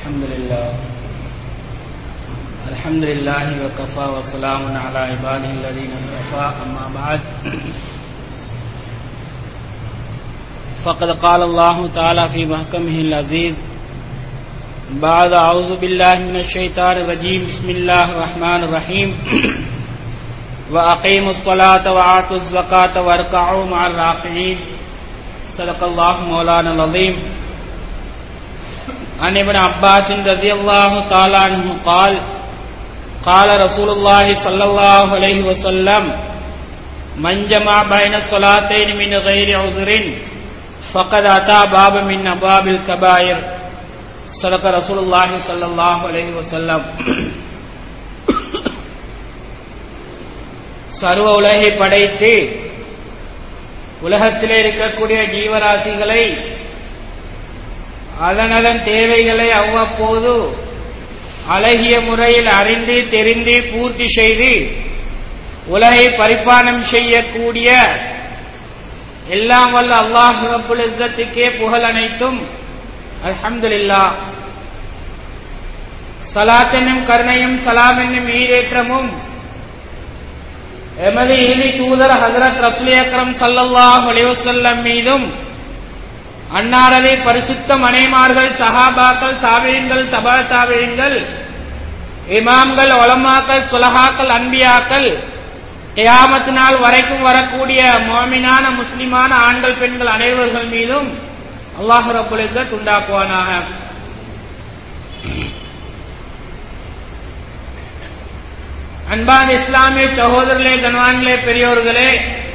الحمد لله الحمد لله وكفى وسلام على عباده الذين اصطفى أما بعد فقد قال الله تعالى في محكمه العزيز بعد أعوذ بالله من الشيطان الرجيم بسم الله الرحمن الرحيم وأقيموا الصلاة وآتوا الزكاة واركعوا مع الراكعين صدق الله مولانا العظيم عن ابن عباس رضي الله تعالى عنه قال قال رسول الله صلى الله عليه وسلم من جمع بين الصلاتين من غير عذر فقد أتى باب من أبواب الكبائر صدق رسول الله صلى الله عليه وسلم சர்வ உலகை படைத்து உலகத்திலே இருக்கக்கூடிய ஜீவராசிகளை அதனதன் தேவைகளை அவ்வப்போது அழகிய முறையில் அறிந்து தெரிந்து பூர்த்தி செய்து உலகை பரிபாலனம் செய்யக்கூடிய எல்லாம் வல்ல அல்லாஹ் ரப்புல் இஸ்ஸத்துக்கே புகழ் அனைத்தும் அல்ஹம்துலில்லா சலாத் என்னும் கருணையும் சலாம் என்னும் ஈரேற்றமும் எமது இறுதி தூதர் ஹசரத் ரசுல் அக்ரம் சல்லல்லாஹ் அலிவசல்லம் மீதும் அன்னாரதை பரிசுத்த மனைமார்கள் சஹாபாக்கள் தாவியங்கள் தபா தாவியங்கள் இமாம்கள் ஒலமாக்கள் துலகாக்கள் அன்பியாக்கள் கியாமத்து நாள் வரைக்கும் வரக்கூடிய மோமினான முஸ்லிமான ஆண்கள் பெண்கள் அனைவர்கள் மீதும் அல்லாஹ் ரபுல் இஸ்ஸத் உண்டாக்குவானாக அன்பான இஸ்லாமிய சகோதரர்களே கண்வான்களே பெரியோர்களே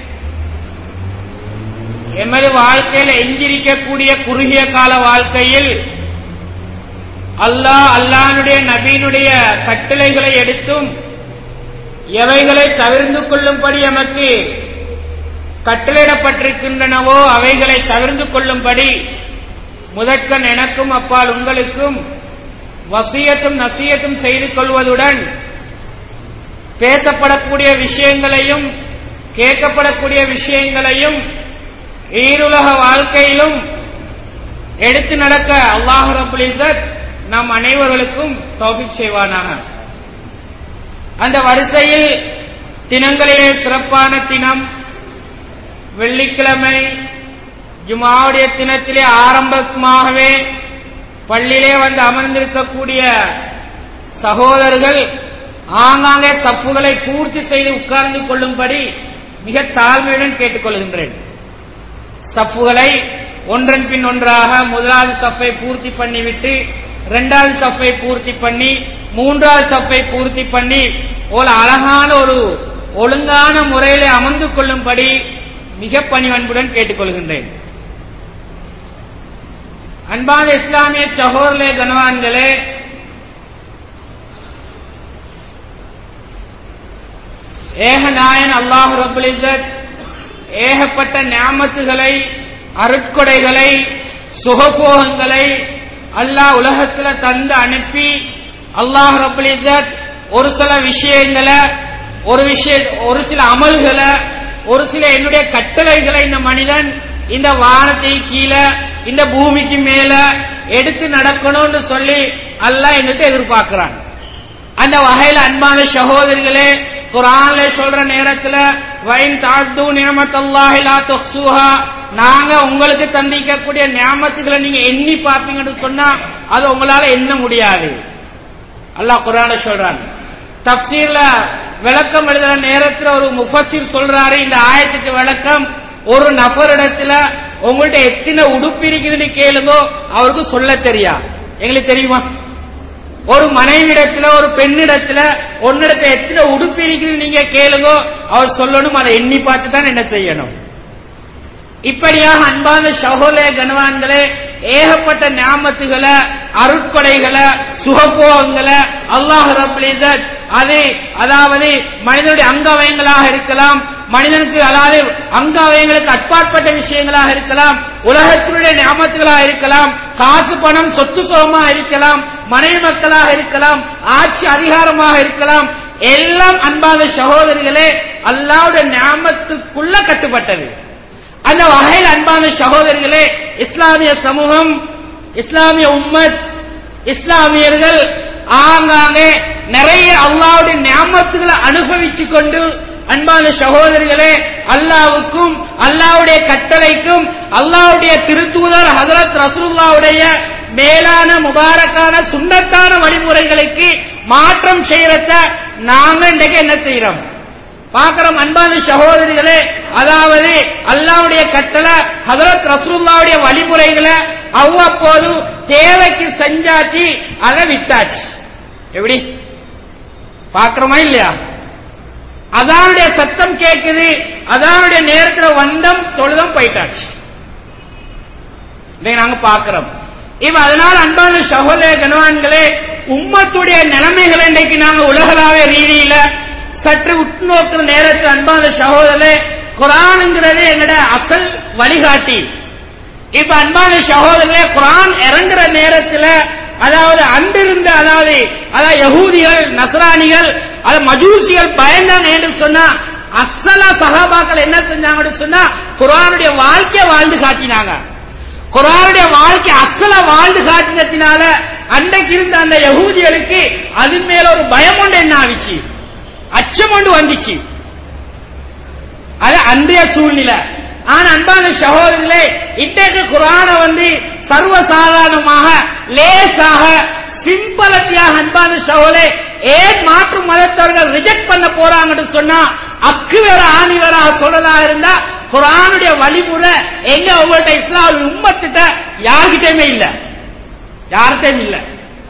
எமது வாழ்க்கையில் எஞ்சிருக்கக்கூடிய குறுகிய கால வாழ்க்கையில் அல்லாஹ் அல்லானுடைய நபீனுடைய கட்டளைகளை எடுத்தும் எவைகளை தவிர்ந்து கொள்ளும்படி எமக்கு கட்டளையிடப்பட்டிருக்கின்றனவோ அவைகளை தவிர்ந்து கொள்ளும்படி முதற்கண் எனக்கும் அப்பால் உங்களுக்கும் வசியத்தும் நசியத்தும் செய்து கொள்வதுடன் பேசப்படக்கூடிய விஷயங்களையும் கேட்கப்படக்கூடிய விஷயங்களையும் ஈருலக வாழ்க்கையிலும் எடுத்து நடக்க அல்லாஹு ரபுல் இசத் நம் அனைவர்களுக்கும் தௌபிக் செய்வானாக அந்த வரிசையில் தினங்களிலே சிறப்பான தினம் வெள்ளிக்கிழமை ஜுமாவுடைய தினத்திலே ஆரம்பமாகவே பள்ளியிலே வந்து அமர்ந்திருக்கக்கூடிய சகோதரர்கள் ஆங்காங்கே தப்புகளை பூர்த்தி செய்து உட்கார்ந்து கொள்ளும்படி மிக தாழ்மையுடன் கேட்டுக்கொள்கின்றேன் சப்புகளை ஒன்றன் பின் ஒன்றாக முதலாவது சப்பை பூர்த்தி பண்ணிவிட்டு இரண்டாவது சப்பை பூர்த்தி பண்ணி மூன்றாவது சப்பை பூர்த்தி பண்ணி ஒரு அழகான ஒரு ஒழுங்கான முறையில் அமர்ந்து கொள்ளும்படி மிக பணிவன்புடன் கேட்டுக்கொள்கின்றேன் அன்பான இஸ்லாமிய சகோதரே கனவான்களே ஏகநாயன் அல்லாஹ் ரபுல் இசத் ஏகப்பட்ட ஞாமத்துகளை அருட்கொடைகளை சுகபோகங்களை அல்லாஹ் உலகத்துல தந்து அனுப்பி அல்லாஹ் ரபுல் இசத் ஒரு சில விஷயங்களை ஒரு விஷய ஒரு சில அமல்களை ஒரு சில என்னுடைய கட்டளைகளை இந்த மனிதன் இந்த வானத்தை கீழே இந்த பூமிக்கு மேல எடுத்து நடக்கணும்னு சொல்லி அல்லாஹ் எங்கிட்ட எதிர்பார்க்கிறான் அந்த வகையில அன்பான சகோதரிகளே குரான்ல சொல்ற நேரத்துல வைன் தாழ்த்து நியமத்தல்லாஹிலா தொக்ஸூஹா நாங்க உங்களுக்கு தந்திக்கக்கூடிய நியமத்துகளை நீங்க எண்ணி பார்ப்பீங்கன்னு சொன்னா அது உங்களால எண்ண முடியாது அல்லாஹ் குரான சொல்றான் தப்சீர்ல விளக்கம் எழுதுற நேரத்துல ஒரு முஃபசிர் சொல்றாரு இந்த ஆயத்துக்கு விளக்கம் ஒரு நபரிடத்துல உங்கள்ட்ட எத்தனை உடுப்பு இருக்குதுன்னு கேளுங்கோ அவருக்கு சொல்ல தெரியா எங்களுக்கு தெரியுமா ஒரு மனைவிடத்துல ஒரு பெண்ணிடத்துல ஒன்னிடத்துல எத்தனை உடுப்பு இருக்குன்னு நீங்க கேளுங்கோ அவர் சொல்லணும் அதை எண்ணி பார்த்து தான் என்ன செய்யணும் இப்படியாக அன்பான சகோதர கனவான்களே ஏகப்பட்ட ஞாபகத்துகளை அருட்கொடைகளை சுகபோகங்களை அல்லாஹ் ரபுலிசத் அது அதாவது மனிதனுடைய அங்கவயங்களாக இருக்கலாம் மனிதனுக்கு அதாவது அங்கவயங்களுக்கு அட்பாற்பட்ட விஷயங்களாக இருக்கலாம் உலகத்தினுடைய ஞாபகத்துகளாக இருக்கலாம் காசு பணம் சொத்து சுகமாக இருக்கலாம் மனைவி மக்களாக இருக்கலாம் ஆட்சி அதிகாரமாக இருக்கலாம் எல்லாம் அன்பான சகோதரிகளே அல்லாவுடைய ஞாபகத்துக்குள்ள கட்டுப்பட்டது அந்த வகையில் அன்பான சகோதரிகளே இஸ்லாமிய சமூகம் இஸ்லாமிய உம்மத் இஸ்லாமியர்கள் ஆங்காங்கே நிறைய அல்லாவுடைய ஞாபகத்துகளை அனுபவிச்சு கொண்டு அன்பான சகோதரிகளே அல்லாவுக்கும் அல்லாவுடைய கட்டளைக்கும் அல்லாவுடைய திருத்தூதர் ஹதரத் ரசூல்லாவுடைய மேலான முபாரக்கான சுண்ணத்தான வழிமுறைகளுக்கு மாற்றம் செய்யறத நாங்க இன்றைக்கு என்ன செய்யறோம் பார்க்கிறோம் அன்பான சகோதரிகளே அதாவது அல்லாவுடைய கட்டளை ஹதரத் ரசூல்லாவுடைய வழிமுறைகளை அவ்வப்போது தேவைக்கு செஞ்சாச்சு அதை விட்டாச்சு எப்படி பார்க்கிறோமா இல்லையா அதானுடைய சத்தம் கேட்குது அதானுடைய நேரத்தில் வந்தம் தொழுதம் போயிட்டாச்சு இதை நாங்க பார்க்கிறோம் இப்ப அதனால அன்பான சகோதர கனவான்களே உம்மத்துடைய நிலைமைகளை இன்றைக்கு நாங்க உலகளாவிய ரீதியில சற்று உற்றுநோக்கிற நேரத்தில் அன்பான சகோதரே குரானுங்கிறது எங்கட அசல் வழிகாட்டி இப்ப அன்பான சகோதரர்களே குரான் இறங்குற நேரத்துல அதாவது அன்றிருந்த அதாவது அதாவது யகூதிகள் நசராணிகள் அது மஜூசிகள் பயந்தாங்க என்று சொன்னா அசலா சகாபாக்கள் என்ன செஞ்சாங்கன்னு சொன்னா குரானுடைய வாழ்க்கையை வாழ்ந்து காட்டினாங்க குரானுடைய வாழ்க்கை அசல வாழ்ந்து காட்டினத்தினால அன்றைக்கு இருந்த அந்த யகூதிகளுக்கு அது மேல ஒரு பயம் ஒன்று என்ன ஆவிச்சு அச்சம் ஒன்று வந்துச்சு அது அன்றைய சூழ்நிலை ஆனா அன்பான சகோதரர்களே இன்றைக்கு குரான வந்து சர்வசாதாரணமாக லேசாக சிம்பலத்தியாக அன்பான சகோதரே ஏன் மாற்று மதத்தவர்கள் ரிஜெக்ட் பண்ண போறாங்கன்னு சொன்னா அக்கு வேற ஆணி வேற சொல்றதா இருந்தா குரானுடைய வழிமுறை எங்க உங்கள்ட்ட இஸ்லாம் உம்மத்திட்ட யார்கிட்டயுமே இல்ல யார்கிட்டயும் இல்ல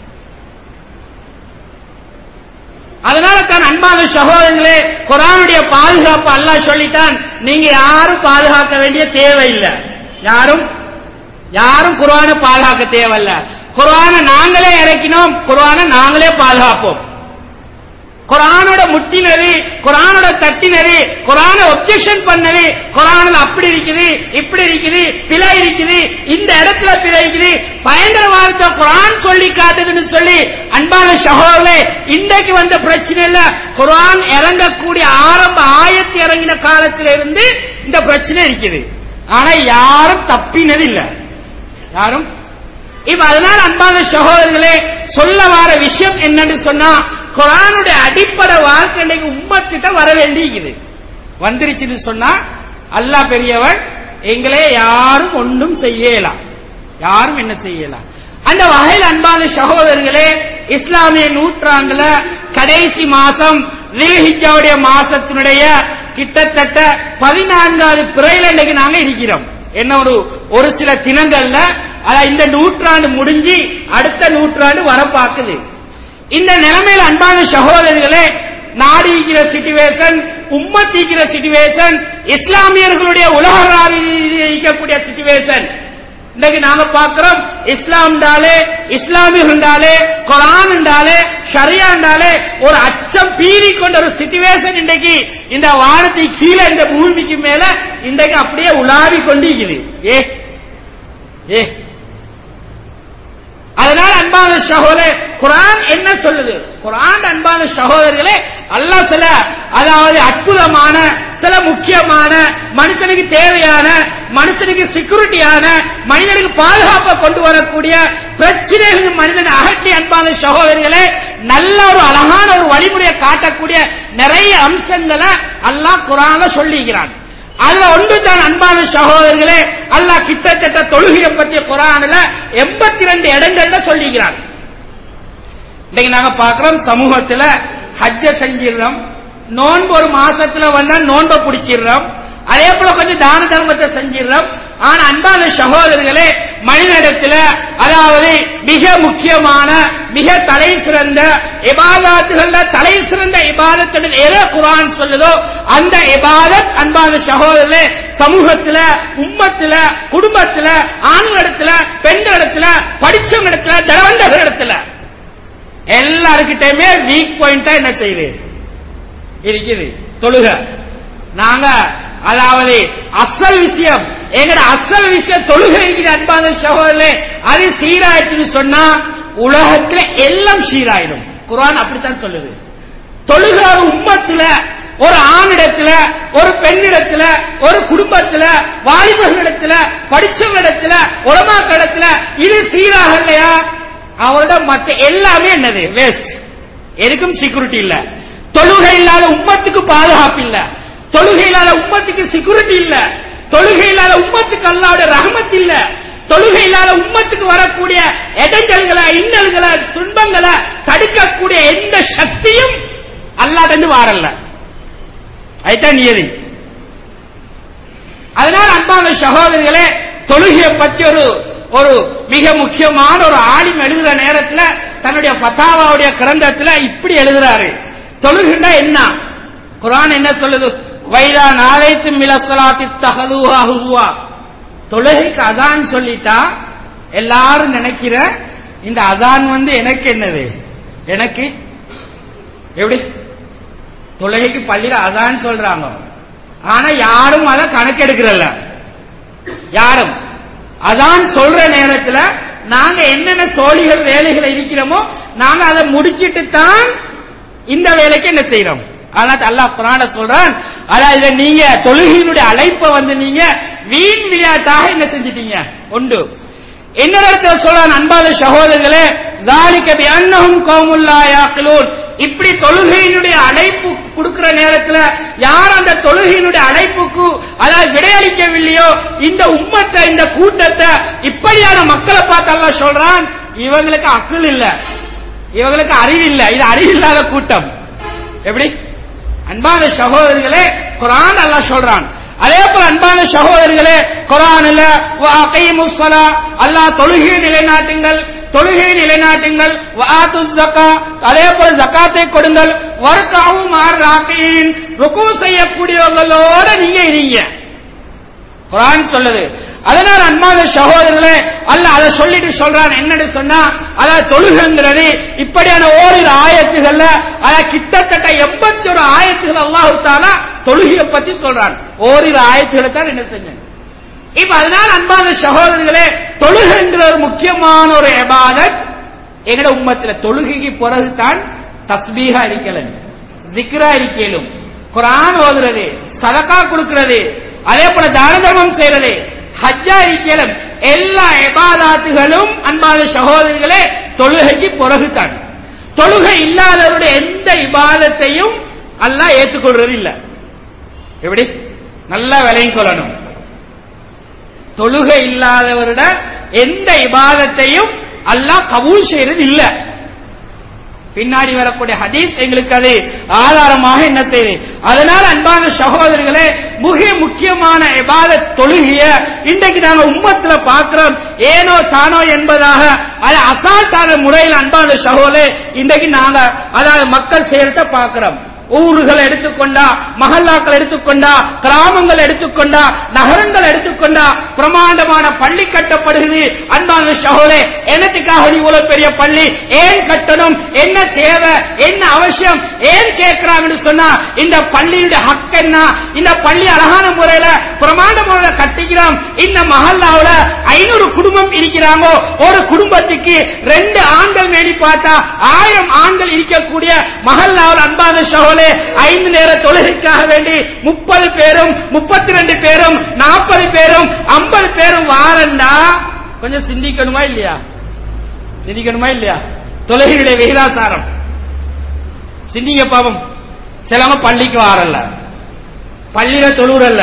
அதனால தான் அன்பான சகோதரர்களே குரானுடைய பாதுகாப்பு அல்லாஹ் சொல்லிட்டான் நீங்க யாரும் பாதுகாக்க வேண்டிய தேவையில்லை யாரும் யாரும் குரானை பாதுகாக்க தேவையில்ல குரானை நாங்களே இறக்கினோம் குரானை நாங்களே பாதுகாப்போம் குரானோட முட்டினது குரானோட தட்டினது குரான ஒப்ஜெக்ஷன் பண்ணது குரானில் அப்படி இருக்குது இப்படி இருக்குது பிழை இருக்குது இந்த இடத்துல பிழை இருக்குது பயங்கரவாதத்தை குரான் சொல்லி காட்டுதுன்னு சொல்லி அன்பான சகோதரே இன்றைக்கு வந்த பிரச்சனை இல்ல குரான் இறங்கக்கூடிய ஆரம்ப ஆயத்து இறங்கின காலத்தில இருந்து இந்த பிரச்சனை இருக்குது ஆனா யாரும் தப்பினது இல்ல யாரும் இப்ப அதனால அன்பான சகோதரர்களே சொல்ல வர விஷயம் என்னன்னு சொன்னா குரானுடைய அடிப்படை வாழ்க்கை இன்னைக்கு உம்மத்திட்ட வர வேண்டியிருக்குது வந்துருச்சுன்னு சொன்னா அல்லாஹ் பெரியவன் எங்களே யாரும் ஒன்றும் செய்யலாம் யாரும் என்ன செய்யலாம் அந்த வகையில் அன்பான சகோதரர்களே இஸ்லாமிய நூற்றாண்டுல கடைசி மாசம் நில்ஹிஜாவுடைய மாசத்தினுடைய கிட்டத்தட்ட பதினான்காவது பிறையில இன்னைக்கு நாங்க இருக்கிறோம் என்ன ஒரு ஒரு சில தினங்கள்ல அதான் இந்த நூற்றாண்டு முடிஞ்சு அடுத்த நூற்றாண்டு வர பார்க்குது இந்த நிலைமையில் அன்பான சகோதரர்களே நாடு இருக்கிற சிச்சுவேஷன் உம்மத்திக்கிற சிச்சுவேஷன் இஸ்லாமியர்களுடைய உலக இருக்கக்கூடிய சிச்சுவேஷன் இன்னைக்கு நாம பார்க்கிறோம் இஸ்லாம்டாலே இஸ்லாமியர்களாலே குரான் என்றாலே ஷரியாண்டாலே ஒரு அச்சம் பீறி கொண்ட ஒரு சிச்சுவேஷன் இன்றைக்கு இந்த வானத்துக்கு கீழே இந்த பூமிக்கு மேல இன்றைக்கு அப்படியே உலாவி கொண்டு இருக்குது ஏ ஏ அதனால அன்பான சகோதரே குரான் என்ன சொல்லுது குரான் அன்பான சகோதரர்களே அல்லாஹ் சில அதாவது அற்புதமான சில முக்கியமான மனுஷனுக்கு தேவையான மனுஷனுக்கு செக்யூரிட்டியான மனிதனுக்கு பாதுகாப்பை கொண்டு வரக்கூடிய பிரச்சனைகள் மனிதன் அகற்றி அன்பான சகோதரிகளே நல்ல ஒரு அழகான ஒரு வழிமுறையை காட்டக்கூடிய நிறைய அம்சங்களை அல்லாஹ் குரான சொல்லிக்கிறான் அதுல ஒன்று தான் அன்பான சகோதரர்களே அல்லாஹ் கிட்டத்தட்ட தொழுகையை பற்றிய குரான்ல எண்பத்தி ரெண்டு இடங்கள்ல சொல்லிக்கிறான் இன்னைக்கு நாங்க பார்க்கிறோம் சமூகத்துல ஹஜ்ஜ செஞ்சிடுறோம் நோன்பு ஒரு மாசத்துல வந்தா நோன்பை பிடிச்சிடுறோம் அதே போல கொஞ்சம் தான தர்மத்தை செஞ்சிடுறோம் ஆனா அன்பான சகோதரர்களே மனிதனிடத்துல அதாவது மிக முக்கியமான மிக தலை சிறந்த இபாதத்துகள்ல தலை சிறந்த இபாதத்துடன் எதை குரான் சொல்லுதோ அந்த இபாதத் அன்பான சகோதரர்களே சமூகத்துல உம்மத்துல குடும்பத்துல ஆண்களிடத்துல பெண்களிடத்துல படிச்சவங்க இடத்துல தனவந்தர்கள் இடத்துல எல்லாருக்கிட்டையுமே வீக் பாயிண்டா என்ன செய்யுது இருக்குது தொழுக நாங்க அதாவது அசல் விஷயம் எங்கட அசல் விஷயம் தொழுகை இருக்கிற அன்பான சகோதரர்களே அது சீராயிடுச்சுன்னு சொன்னா உலகத்துல எல்லாம் சீராயிடும் குர்ஆன் அப்படித்தான் சொல்லுது தொழுகிற ஒரு உம்மத்துல ஒரு ஆணிடத்துல ஒரு பெண்ணிடத்துல ஒரு குடும்பத்துல வாலிபர்களிடத்துல படிச்சவங்களிடத்துல உலமாக்களிடத்துல இது சீராக இல்லையா அவரோட மத்த எல்லாமே என்னது வேஸ்ட் எதுக்கும் செக்யூரிட்டி இல்ல தொழுகை இல்லாத உம்மத்துக்கு பாதுகாப்பு இல்ல தொழுகை இல்லாத உம்மத்துக்கு செக்யூரிட்டி இல்ல தொழுகை இல்லாத உம்மத்துக்கு அல்லாவுடைய ரஹமத் இல்ல தொழுகை இல்லாத உம்மத்துக்கு வரக்கூடிய இடைஞ்சல்களை இன்னல்களை துன்பங்களை தடுக்கக்கூடிய எந்த சக்தியும் அல்லாதன்னு வாரல்ல அதுதான் நியதி அதனால அன்பான சகோதரிகளே தொழுகையை பற்றி ஒரு ஒரு மிக முக்கியமான ஒரு ஆலிம் எழுதுற நேரத்துல தன்னுடைய ஃபத்தாவாவுடைய கிரந்தத்துல இப்படி எழுதுறாரு தொழுகின்ற என்ன குரான் என்ன சொல்லுது வைதா நாளைத்து மிலசலாத்தி தகலுவா ஹுவா தொழுகைக்கு அதான் சொல்லிட்டா எல்லாரும் நினைக்கிற இந்த அதான் வந்து எனக்கு என்னது எனக்கு எப்படி தொழுகைக்கு பள்ளியில அதான் சொல்றாங்க ஆனா யாரும் அதை கணக்கெடுக்கிறல்ல யாரும் அதான் சொல்ற நேரத்துல நாங்க என்னென்ன தோழிகள் வேலைகள் இருக்கிறோமோ நாங்க அதை முடிச்சிட்டு தான் இந்த வேலைக்கு என்ன செய்யறோம் ஆனால் அல்லாஹ் குரான சொல்றான் அதான் இதை நீங்க தொழுகையினுடைய அழைப்பை வந்து நீங்க வீண் விளையாட்டாக என்ன செஞ்சிட்டீங்க உண்டு இன்னொரு இடத்துல சொல்றான் அன்பாத சகோதரர்களே ஜாலிக்க பி அன்னஹும் கௌமுல்லா யாக்கிலூன் இப்படி தொழுகையினுடைய அழைப்பு கொடுக்கிற நேரத்துல யார் அந்த தொழுகையினுடைய அழைப்புக்கு அதாவது விடையளிக்கவில்லையோ இந்த உம்மத்தை இந்த கூட்டத்தை இப்படியான மக்களை பார்த்து அல்லாஹ் சொல்றான் இவங்களுக்கு அக்கல் இல்ல இவங்களுக்கு அறிவு இல்ல இது அறிவில்லாத கூட்டம் எப்படி அன்பான சகோதரர்களே குரான் அல்லாஹ் சொல்றான் அதே போல அன்பான சகோதரர்களே குரான்ல கைமுஸ்ஸலா அல்லாஹ் தொழுகையை நிலைநாட்டுங்கள் தொழுகையை நிலைநாட்டுங்கள் வாத்து ஜக்கா அதே போல ஜக்காத்தை கொடுங்கள் வர்க்காவும் ராக்கையின் ருக்கு செய்யக்கூடியவங்களோட நீங்க இருங்க குரான் சொல்லுது அதனால அன்பான சகோதரர்களே அல்ல அதை சொல்லிட்டு சொல்றான் என்னன்னு சொன்னா அதாவது தொழுகைங்கிறது இப்படியான ஓரிரு ஆயத்துகள்ல அதாவது கிட்டத்தட்ட எண்பத்தி ஒரு ஆயத்துகள் அல்லாஹு தாலா தொழுகையை பத்தி சொல்றான் ஓரிரு ஆயத்துகளை தான் என்ன செஞ்சேன் இப்ப அதனால அன்பான சகோதரர்களே தொழுகைங்கிற ஒரு முக்கியமான ஒரு எபாதத் எங்கட உம்மத்துல தொழுகைக்கு பிறகுதான் தஸ்பீகா இருக்கலும் ஜிக்ரா இருக்கலும் குரான் ஓதுறது சதக்கா கொடுக்கிறது அதே போல தான தர்மம் செய்யறது ஹஜ்ஜா இருக்கலும் எல்லா எபாதாத்துகளும் அன்பான சகோதரிகளே தொழுகைக்கு பிறகுதான் தொழுகை இல்லாதவருடைய எந்த இபாதத்தையும் அல்லாஹ் ஏற்றுக்கொள்றது இல்ல எப்படி நல்லா விலையும் கொள்ளணும் தொழுகை இல்லாதவருட எந்த இபாதத்தையும் அல்லாஹ் கபூல் செய்யறது இல்ல பின்னாடி வரக்கூடிய ஹதீஸ் எங்களுக்கு அது ஆதாரமாக என்ன செய்யுது அதனால அன்பான சகோதரர்களே மிக முக்கியமான இபாதத் தொழுகைய இன்றைக்கு நாங்க உம்மத்துல பார்க்கிறோம் ஏனோ தானோ என்பதாக அது அசால்ட்டான முறையில் அன்பான சகோதரே இன்றைக்கு நாங்க அதாவது மக்கள் செய்யறத பார்க்கிறோம் ஊர்கள் எடுத்துக்கொண்டா மஹல்லாக்கள் எடுத்துக்கொண்டா கிராமங்கள் எடுத்துக்கொண்டா நகரங்கள் எடுத்துக்கொண்டா பிரமாண்டமான பள்ளி கட்டப்படுகிறது அன்பான சகோதரே என்னத்துக்காக நீ இவ்வளவு பெரிய பள்ளி ஏன் கட்டணும் என்ன தேவை என்ன அவசியம் ஏன் கேட்கிறாங்கன்னு சொன்னா இந்த பள்ளியுடைய ஹக் என்ன இந்த பள்ளி அழகான முறையில பிரமாண்ட முறையில கட்டிக்கிறோம் இந்த மஹல்லாவுல ஐநூறு குடும்பம் இருக்கிறாங்க ஒரு குடும்பத்துக்கு ரெண்டு ஆண்கள் மேடி பார்த்தா ஆயிரம் ஆண்கள் இருக்கக்கூடிய மஹல்லாவில் அன்பான சகோதரே ஐந்து நேர தொழுகைக்காக வேண்டி முப்பது பேரும் முப்பத்தி ரெண்டு பேரும் நாற்பது பேரும் ஐம்பது பேரும் வாரண்டா கொஞ்சம் சிந்திக்கணுமா இல்லையா சிந்திக்கணுமா இல்லையா தொழுகையுடைய விகிதாசாரம் சிந்திங்க பாவம் சிலவங்க பள்ளிக்கு வாரல்ல பள்ளியில தொழுறல்ல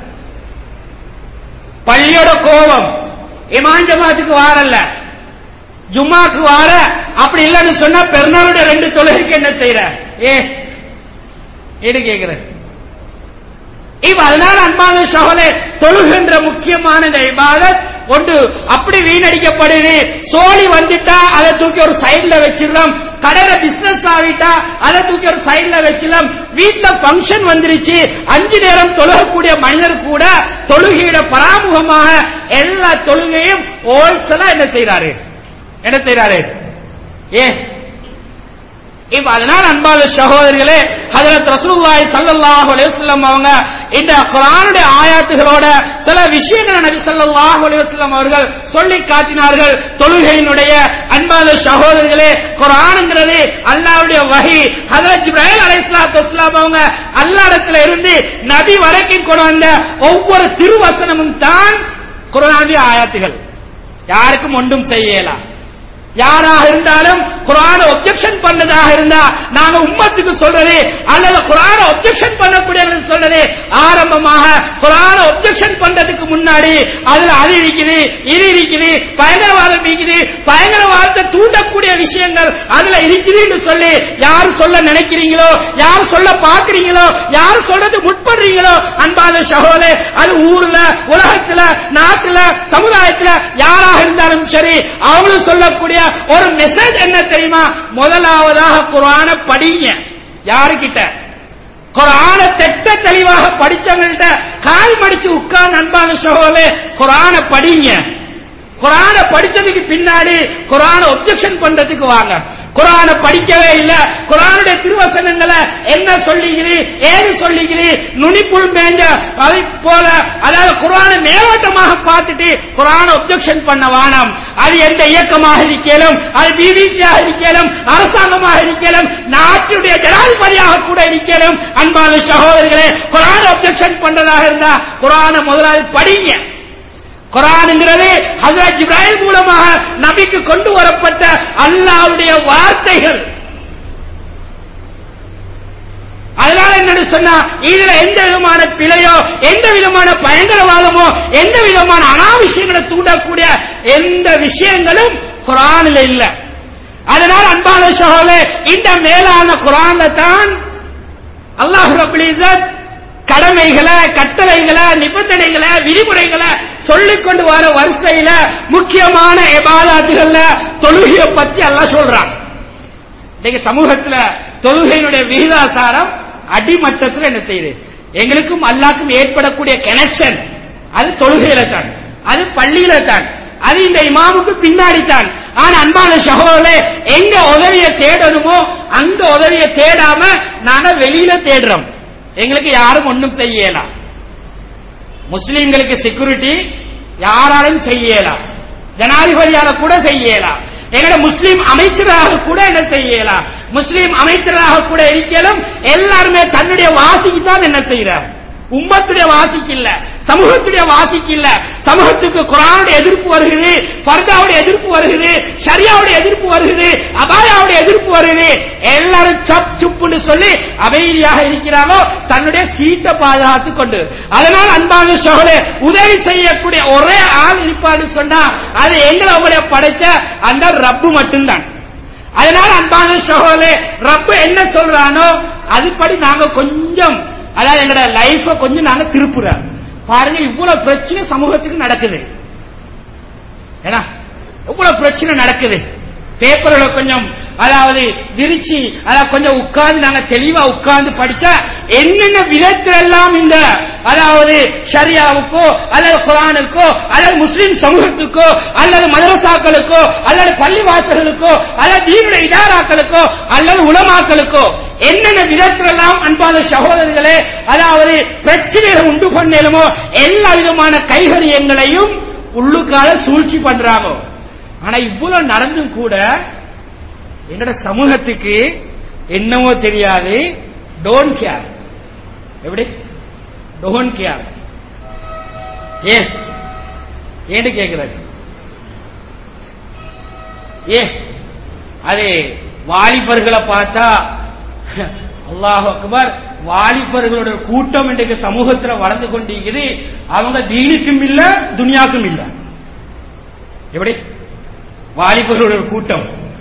பள்ளியோட கோபம் இமான் ஜமாத்துக்கு வாரல்ல ஜும்மாக்கு வார அப்படி இல்லைன்னு சொன்னா பெருநாளுடைய ரெண்டு தொழுகைக்கு என்ன செய்யற ஏ ஏடு கேக்குற இப்ப அதனால அன்பான சகோதரே தொழுகின்ற முக்கியமான இந்த இபாதத் ஒன்று அப்படி வீணடிக்கப்படுது சோழி வந்துட்டா அதை தூக்கி ஒரு சைடுல வச்சிடலாம் கடையில பிசினஸ் ஆகிட்டா அதை தூக்கி ஒரு சைடுல வச்சிடலாம் வீட்டுல பங்கன் வந்துருச்சு அஞ்சு நேரம் தொழுகக்கூடிய மனிதர் கூட தொழுகையோட பராமுகமாக எல்லா தொழுகையும் ஹோல்சலா என்ன செய்யறாரு என்ன செய்யறாரு ஏ இப்ப அதனால அன்பான சகோதரிகளே ஹஜரத் ரசூலுல்லாஹி ஸல்லல்லாஹு அலைஹி வஸல்லம் அவங்க இந்த குர்ஆனுடைய ஆயாத்துகளோட சில விஷயங்களை நபி ஸல்லல்லாஹு அலைஹி வஸல்லம் அவர்கள் சொல்லி காட்டினார்கள் தொழுகையினுடைய அன்பான சகோதரிகளே குர்ஆன்ங்கிறது அல்லாஹ்வுடைய வஹி ஹஜரத் ஜிப்ரீல் அலைஹிஸ்ஸலாத்து வஸலாம் அவங்க அல்லாஹ்விடத்துல இருந்து நபி வரைக்கும் கொண்டு வந்த ஒவ்வொரு திருவசனமும் தான் குர்ஆனுடைய ஆயாத்துகள் யாருக்கும் ஒன்றும் செய்யலாம் யாராக இருந்தாலும் குரான ஒப்ஜெக்ஷன் பண்ணதாக இருந்தா நாங்க உம்மத்துக்கு சொல்றது அல்லது குரான ஒப்ஜெக்ஷன் பண்ணக்கூடிய சொல்றது ஆரம்பமாக குரான ஒப்ஜெக்ஷன் பண்றதுக்கு முன்னாடி அதுல அது இருக்குது இது இருக்குது பயங்கரவாதம் இருக்குது பயங்கரவாதத்தை தூண்டக்கூடிய விஷயங்கள் அதுல இருக்குதுன்னு சொல்லி யார் சொல்ல நினைக்கிறீங்களோ யார் சொல்ல பாக்குறீங்களோ யார் சொல்றது முற்படுறீங்களோ அன்பான சகோதரே அது ஊர்ல உலகத்துல நாட்டுல சமுதாயத்துல யாராக இருந்தாலும் சரி அவங்களும் சொல்லக்கூடிய ஒரு மெசேஜ் என்ன தெரியுமா முதலாவதாக குரான படிங்க யாருக்கிட்ட குரான தெட்ட தெளிவாக படிச்சவங்கள்ட்ட கால் மடிச்சு உட்கார்ந்து அன்பான சகோதரே குரான படிங்க குரான படிச்சதுக்கு பின்னாடி குரான ஒப்ஜெக்ஷன் பண்றதுக்கு வாங்க குரான படிக்கவே இல்ல குரானுடைய திருவசனங்களை என்ன சொல்லிக்கிறீ ஏது சொல்லிக்கிறீ நுனிப்புள் மேஞ்ச அதை போல அதாவது குரான மேலோட்டமாக பார்த்துட்டு குரான ஒப்ஜெக்ஷன் பண்ண வானம் அது எந்த இயக்கமாக இருக்கலும் அது பிபிசியாக இருக்கலும் அரசாங்கமாக இருக்கலும் நாட்டுடைய ஜனாதிபதியாக கூட இருக்கலும் அன்பான சகோதரர்களே குரான ஒப்ஜெக்ஷன் பண்றதாக இருந்தா குரான முதலாவது படிங்க குரானுங்கிறது ஹசரத் இப்ராஹிம் மூலமாக நபிக்கு கொண்டு வரப்பட்ட அல்லாவுடைய வார்த்தைகள் அதனால என்ன சொன்னா இதுல எந்த விதமான பிழையோ எந்த விதமான பயங்கரவாதமோ எந்த விதமான அனாவசியங்களை தூண்டக்கூடிய எந்த விஷயங்களும் குரானில் இல்ல அதனால அன்பான சகோதரே இந்த மேலான குரான்ல தான் அல்லாஹ் ரபுல் இஸ்ஸத் கடமைகளை கட்டளைகளை நிபந்தனைகளை விதிமுறைகளை சொல்லிக் கொண்டு வர வரிசையில முக்கியமான எபாதாத்துகள்ல தொழுகையை பத்தி எல்லாம் சொல்றான் இன்னைக்கு சமூகத்துல தொழுகையினுடைய விகிதாசாரம் அடிமட்டத்தில் என்ன செய்யுது எங்களுக்கும் அல்லாக்கும் ஏற்படக்கூடிய கனெக்ஷன் அது தொழுகையில தான் அது பள்ளியில தான் அது இந்த இமாமுக்கு பின்னாடி தான் ஆனா அன்பான சகோதரே எங்க உதவியை தேடணுமோ அங்க உதவியை தேடாம நாங்க வெளியில தேடுறோம் எங்களுக்கு யாரும் ஒன்றும் செய்யலாம் முஸ்லிம்களுக்கு செக்யூரிட்டி யாராலும் செய்யலாம் ஜனாதிபதியால கூட செய்யலாம் எங்கட முஸ்லீம் அமைச்சராக கூட என்ன செய்யலாம் முஸ்லீம் அமைச்சராக கூட இருக்கலும் எல்லாருமே தன்னுடைய வாசிக்கு தான் என்ன செய்யறார் உம்மத்துடைய வாசிக்கு இல்ல சமூகத்துடைய வாசிக்கு இல்ல சமூகத்துக்கு குரானுடைய எதிர்ப்பு வருகிறது ஃபர்தாவுடைய எதிர்ப்பு வருகிறது ஷரியாவுடைய எதிர்ப்பு வருகிறது அபாயாவுடைய எதிர்ப்பு வருகிறது எல்லாரும் சப் சுப்புன்னு சொல்லி அமைதியாக இருக்கிறாரோ தன்னுடைய சீட்டை பாதுகாத்து கொண்டு அதனால் அன்பான சோழே உதவி செய்யக்கூடிய ஒரே ஆள் இருப்பான்னு சொன்னா அது எங்களை அவங்கள படைச்ச அந்த ரப்பு மட்டும்தான் அதனால அன்பான சகோதரே ரப்பு என்ன சொல்றானோ அதுபடி நாங்க கொஞ்சம் அதாவது எங்களோட லைஃப கொஞ்சம் நாங்க திருப்புறோம் பாருங்க இவ்வளவு பிரச்சனை சமூகத்துக்கு நடக்குது ஏன்னா இவ்வளவு பிரச்சனை நடக்குது பேப்பர்களை கொஞ்சம் அதாவது விரிச்சு அதாவது கொஞ்சம் உட்கார்ந்து நாங்க தெளிவா உட்கார்ந்து படிச்சா என்னென்ன விதத்துல எல்லாம் இந்த அதாவது ஷரியாவுக்கோ அல்லது குரானுக்கோ அல்லது முஸ்லிம் சமூகத்துக்கோ அல்லது மதரசாக்களுக்கோ அல்லது பள்ளிவாசல்களுக்கோ அல்லது தீனுடைய இதாராக்களுக்கோ அல்லது உலமாக்களுக்கோ என்னென்ன விதத்துல எல்லாம் அன்பான சகோதரர்களே அதாவது பிரச்சனைகளை உண்டு பண்ணலுமோ எல்லா விதமான கைகரியங்களையும் உள்ளுக்கால சூழ்ச்சி பண்றாங்க ஆனா இவ்வளவு நடந்தும் கூட எங்கட சமூகத்துக்கு என்னவோ தெரியாது டோன்ட் கேர் எப்படி டோன்ட் கேர் ஏ ஏன்னு கேட்கிறாரு ஏ அது வாலிபர்களை பார்த்தா அல்லாஹ் அக்பர் வாலிபர்களோட கூட்டம் இன்றைக்கு சமூகத்தில் வளர்ந்து கொண்டிருக்குது அவங்க தீனுக்கும் இல்ல துனியாக்கும் இல்ல எப்படி வாலிபர்களோட கூட்டம்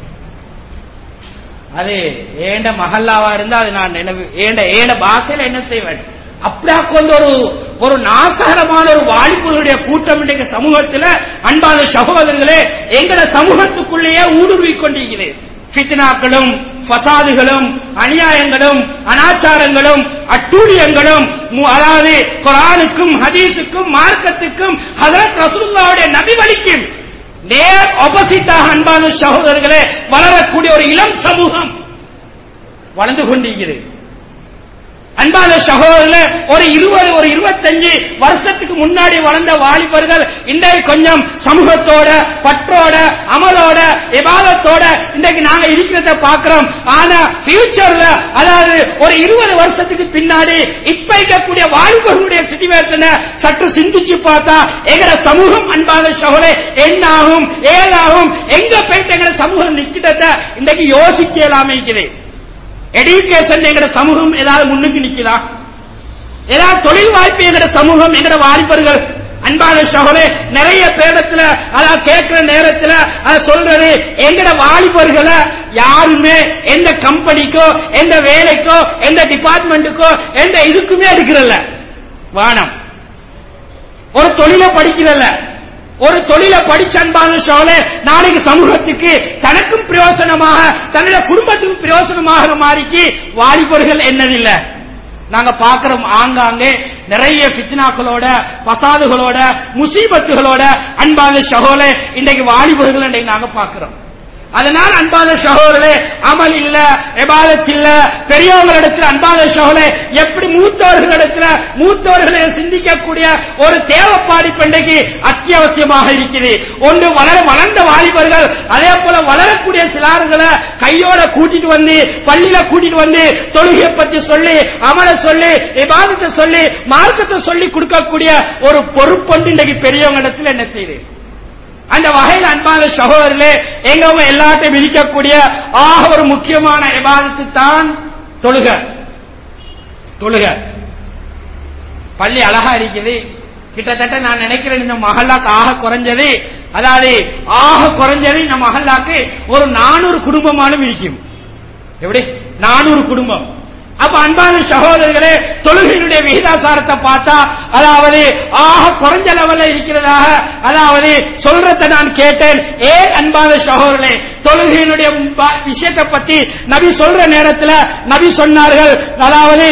அது ஏண்ட மகல்லாவா இருந்தா அது நான் என்ன ஏண்ட ஏண்ட பாசையில என்ன செய்வேன் அப்படியா கொண்ட ஒரு ஒரு நாசகரமான ஒரு வாலிபர்களுடைய கூட்டம் இன்றைக்கு சமூகத்தில் அன்பான சகோதரர்களே எங்கட சமூகத்துக்குள்ளேயே ஊடுருவி கொண்டிருக்கிறது ஃபித்னாக்களும் ஃபசாதுகளும் அநியாயங்களும் அனாச்சாரங்களும் அட்டூழியங்களும் மு- அதாவது குரானுக்கும் ஹதீஸுக்கும் மார்க்கத்துக்கும் ஹதரத் ரசூலுல்லாவுடைய நபி வலிக்கும் நேர் ஆப்போசிட்டாக அன்பான சகோதரர்களே வளரக்கூடிய ஒரு இளம் சமூகம் வளர்ந்து கொண்டிருக்கிறது அன்பான சகோதரர்களே ஒரு இருபது ஒரு இருபத்தஞ்சு வருஷத்துக்கு முன்னாடி வளர்ந்த வாலிபர்கள் இன்றைக்கு கொஞ்சம் சமூகத்தோட பற்றோட அமலோட விவாதத்தோட இன்றைக்கு நாங்க இருக்கிறத பார்க்கிறோம் ஆனா ஃபியூச்சர்ல அதாவது ஒரு இருபது வருஷத்துக்கு பின்னாடி இப்ப இருக்கக்கூடிய வாலிபர்களுடைய சிச்சுவேஷனை சற்று சிந்திச்சு பார்த்தா எங்கட சமூகம் அன்பான சகோதரே என்ன ஆகும் ஏதாகும் எங்க போயிட்டு எங்கட சமூகம் நிக்கிறத இன்றைக்கு யோசிக்கலாம இருக்குது எடுகேஷன் எங்கட சமூகம் ஏதாவது முன்னுக்கு நிக்குதா ஏதாவது தொழில் வாய்ப்பு எங்கட சமூகம் எங்கட வாலிபர்கள் அன்பான சகோதரே நிறைய பேரத்துல அத கேட்கிற நேரத்துல அத சொல்றது எங்கட வாலிபர்களை யாருமே எந்த கம்பெனிக்கோ எந்த வேலைக்கோ எந்த டிபார்ட்மெண்ட்டுக்கோ எந்த இதுக்குமே எடுக்கிறல்ல வானம் ஒரு தொழிலை படிக்கிறல்ல ஒரு தொழிலை படிச்ச அன்பான சோழே நாளைக்கு சமூகத்துக்கு தனக்கும் பிரயோசனமாக தன்னுடைய குடும்பத்துக்கும் பிரயோசனமாக மாறிக்கு வாலிபர்கள் என்னதில்லை நாங்க பார்க்கிறோம் ஆங்காங்கே நிறைய பித்னாக்களோட பசாதுகளோட முசீபத்துகளோட அன்பான சகோலே இன்றைக்கு வாலிபர்கள் இன்றைக்கு நாங்க பார்க்கிறோம் அதனால் அன்பான சகோதரே அமல் இல்ல எபாதத் இல்ல பெரியவங்களிடத்தில் அன்பான சகோதரே எப்படி மூத்தவர்களிடத்தில் மூத்தவர்களை சிந்திக்கக்கூடிய ஒரு தேவைப்பாடு பண்டைக்கு அத்தியாவசியமாக இருக்குது ஒன்று வளர வளர்ந்த வாலிபர்கள் அதே போல வளரக்கூடிய சிலாறுகளை கையோட கூட்டிட்டு வந்து பள்ளியில கூட்டிட்டு வந்து தொழுகையை பத்தி சொல்லி அமல சொல்லி விவாதத்தை சொல்லி மார்க்கத்தை சொல்லி கொடுக்கக்கூடிய ஒரு பொறுப்பொன்று இன்றைக்கு பெரியவங்க இடத்துல என்ன செய்யுது அந்த வகையில் அன்பான சகோதரர்களே எங்க எல்லாத்தையும் விதிக்கக்கூடிய ஆக ஒரு முக்கியமான விவாதத்து தான் தொழுக தொழுக பள்ளி அழகா இருக்குது கிட்டத்தட்ட நான் நினைக்கிறேன் இந்த மஹல்லாக்கு ஆக குறைஞ்சது அதாவது ஆக குறைஞ்சது இந்த மஹல்லாக்கு ஒரு நானூறு குடும்பமானும் இருக்கும் எப்படி நானூறு குடும்பம் அப்ப அன்பான சகோதரர்களே தொழுகையினுடைய விகிதாசாரத்தை பார்த்தா அதாவது ஆக குறைஞ்ச லெவல்ல இருக்கிறதாக அதாவது சொல்றத நான் கேட்டேன் ஏன் அன்பான சகோதரர்களே தொழுகையினுடைய ப- விஷயத்தை பத்தி நபி சொல்ற நேரத்துல நபி சொன்னார்கள் அதாவது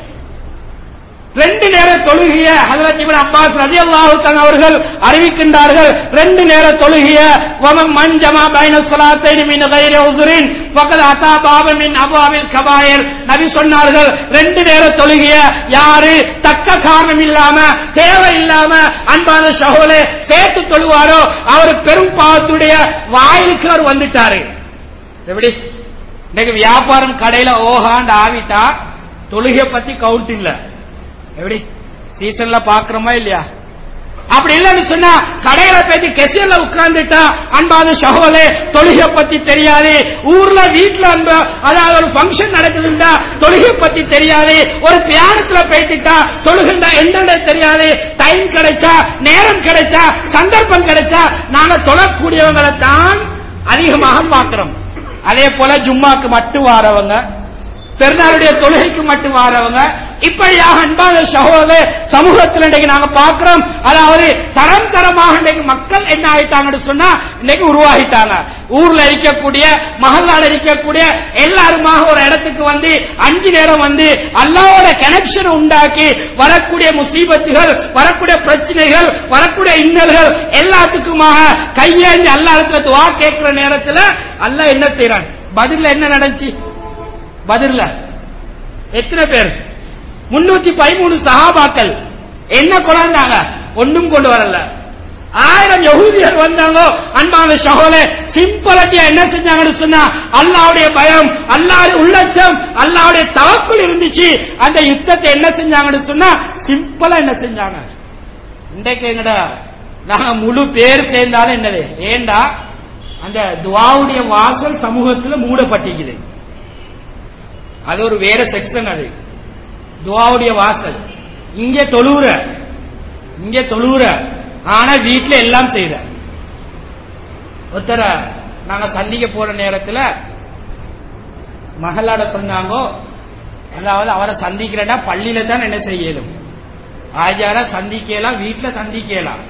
ரெண்டு நேர தொழுகிய ஹஜரத் இப்னு அப்பாஸ் ரலியல்லாஹு தஆலா அவர்கள் அறிவிக்கின்றார்கள் ரெண்டு நேர தொழுகிய வமன் மன் ஜமா பைன ஸலாத்தைனி மின் கைரி உஸ்ரின் ஃபகத் அத்தா பாப மின் அபாவில் கபாயிர் நபி சொன்னார்கள் ரெண்டு நேர தொழுகிய யாரு தக்க காரணம் இல்லாம தேவை இல்லாம அன்பான சகோலே சேர்த்து தொழுவாரோ அவர் பெரும் பாவத்துடைய வாயிலுக்கு அவர் வந்துட்டாரு எப்படி இன்னைக்கு வியாபாரம் கடையில ஓஹாண்டு ஆவிட்டா தொழுகை பத்தி கவுண்ட் இல்ல எப்படி சீசன்ல பாக்குறோமா இல்லையா அப்படி இல்லைன்னு சொன்னா கடையில போயிட்டு கெசியர்ல உட்கார்ந்துட்டா அன்பான சகோலே தொழுகை பத்தி தெரியாது ஊர்ல வீட்டுல அன்ப அதாவது ஒரு ஃபங்க்ஷன் நடக்குதுண்டா தொழுகை பத்தி தெரியாது ஒரு பியானத்துல போயிட்டுட்டா தொழுகுண்டா என்னன்னு தெரியாது டைம் கிடைச்சா நேரம் கிடைச்சா சந்தர்ப்பம் கிடைச்சா நாங்க தொழக்கூடியவங்களை தான் அதிகமாக பார்க்கிறோம் அதே போல ஜும்மாக்கு மட்டும் வாரவங்க பெருநாளுடைய தொழுகைக்கு மட்டும் வாரவங்க இப்படியாக அன்பான சகோதரே சமூகத்தில் இன்றைக்கு நாங்க பார்க்கிறோம் அதாவது தரம் தரமாக இன்றைக்கு மக்கள் என்ன ஆயிட்டாங்கன்னு சொன்னா இன்னைக்கு உருவாகிட்டாங்க ஊர்ல இருக்கக்கூடிய மகளால இருக்கக்கூடிய எல்லாருமாக ஒரு இடத்துக்கு வந்து அஞ்சு நேரம் வந்து அல்லாவோட கனெக்ஷன் உண்டாக்கி வரக்கூடிய முசீபத்துகள் வரக்கூடிய பிரச்சனைகள் வரக்கூடிய இன்னல்கள் எல்லாத்துக்குமாக கையேந்தி அல்லா இடத்துல துவா கேட்கிற நேரத்துல அல்லாஹ் என்ன செய்யறான் பதில்ல என்ன நடந்துச்சு பதில்ல எத்தனை பேர் முன்னூத்தி பதிமூணு சஹாபாக்கள் என்ன கொண்டாந்தாங்க ஒண்ணும் கொண்டு வரல ஆயிரம் யகூதியர் வந்தாங்க அன்பான சகோலே சிம்பிளட்டியா என்ன செஞ்சாங்கன்னு சொன்னா அல்லாவுடைய பயம் அல்லாவுடைய உள்ளச்சம் அல்லாவுடைய தவக்குள் இருந்துச்சு அந்த யுத்தத்தை என்ன செஞ்சாங்கன்னு சொன்னா சிம்பிளா என்ன செஞ்சாங்க இன்றைக்கு எங்கடா நாங்க முழு பேர் சேர்ந்தாலும் என்னது ஏண்டா அந்த துவாவுடைய வாசல் சமூகத்துல மூடப்பட்டிக்குது அது ஒரு வேற செக்ஷன் அது துவாவுடைய வாசல் இங்க தொழுவுற இங்க தொழுவுற ஆனா வீட்டுல எல்லாம் செய்யற ஒருத்தர நாங்க சந்திக்க போற நேரத்துல மகளாட சொன்னாங்க அதாவது அவரை சந்திக்கிறேன்னா பள்ளியில தான் என்ன செய்யலும் ஆஜார சந்திக்கலாம் வீட்டுல சந்திக்கலாம்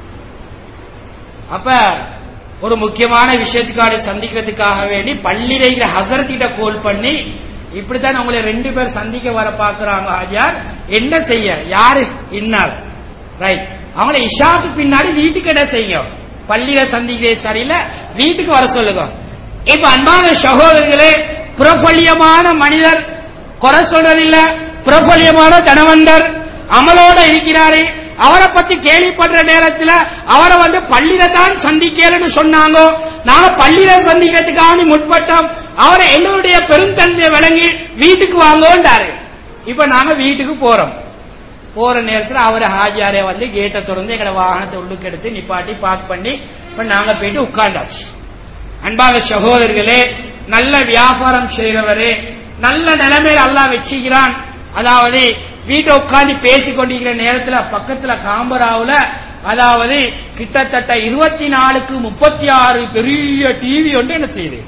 அப்ப ஒரு முக்கியமான விஷயத்துக்காக சந்திக்கிறதுக்காக வேண்டி பள்ளியில இருக்கிற ஹசரத்திட்ட கோல் பண்ணி இப்படித்தான் உங்களை ரெண்டு பேர் சந்திக்க வர பாக்குறாங்க ஆஜார் என்ன செய்ய யாரு இன்னார் ரைட் அவங்கள இஷாக்கு பின்னாடி வீட்டுக்கு என்ன செய்யுங்க பள்ளியில சந்திக்கிறது சரியில்லை வீட்டுக்கு வர சொல்லுங்க இப்ப அன்பான சகோதரர்களே புறப்பள்ளியமான மனிதர் குறை சொல்றதில்ல பிரபல்யமான தனவந்தர் அமலோட இருக்கிறாரு அவரை பத்தி கேள்விப்படுற நேரத்துல அவரை வந்து பள்ளியில தான் சந்திக்கலன்னு சொன்னாங்க நாங்க பள்ளியில சந்திக்கிறதுக்காக முற்பட்டோம் அவரை எங்களுடைய பெருந்தன்மையை விளங்கி வீட்டுக்கு வாங்கோன்றாரு இப்ப நாங்க வீட்டுக்கு போறோம் போற நேரத்துல அவர் ஹாஜியாரே வந்து கேட்டை திறந்து எங்கட வாகனத்தை உள்ளுக்கு எடுத்து நிப்பாட்டி பார்க் பண்ணி இப்ப நாங்க போயிட்டு உட்கார்ந்தாச்சு அன்பாக சகோதரர்களே நல்ல வியாபாரம் செய்கிறவரே நல்ல நிலைமையில அல்லாஹ் வச்சுக்கிறான் அதாவது வீட்டை உட்கார்ந்து பேசி கொண்டிருக்கிற நேரத்துல பக்கத்துல காம்பராவுல அதாவது கிட்டத்தட்ட இருபத்தி நாலுக்கு முப்பத்தி ஆறு பெரிய டிவி ஒன்று என்ன செய்யுது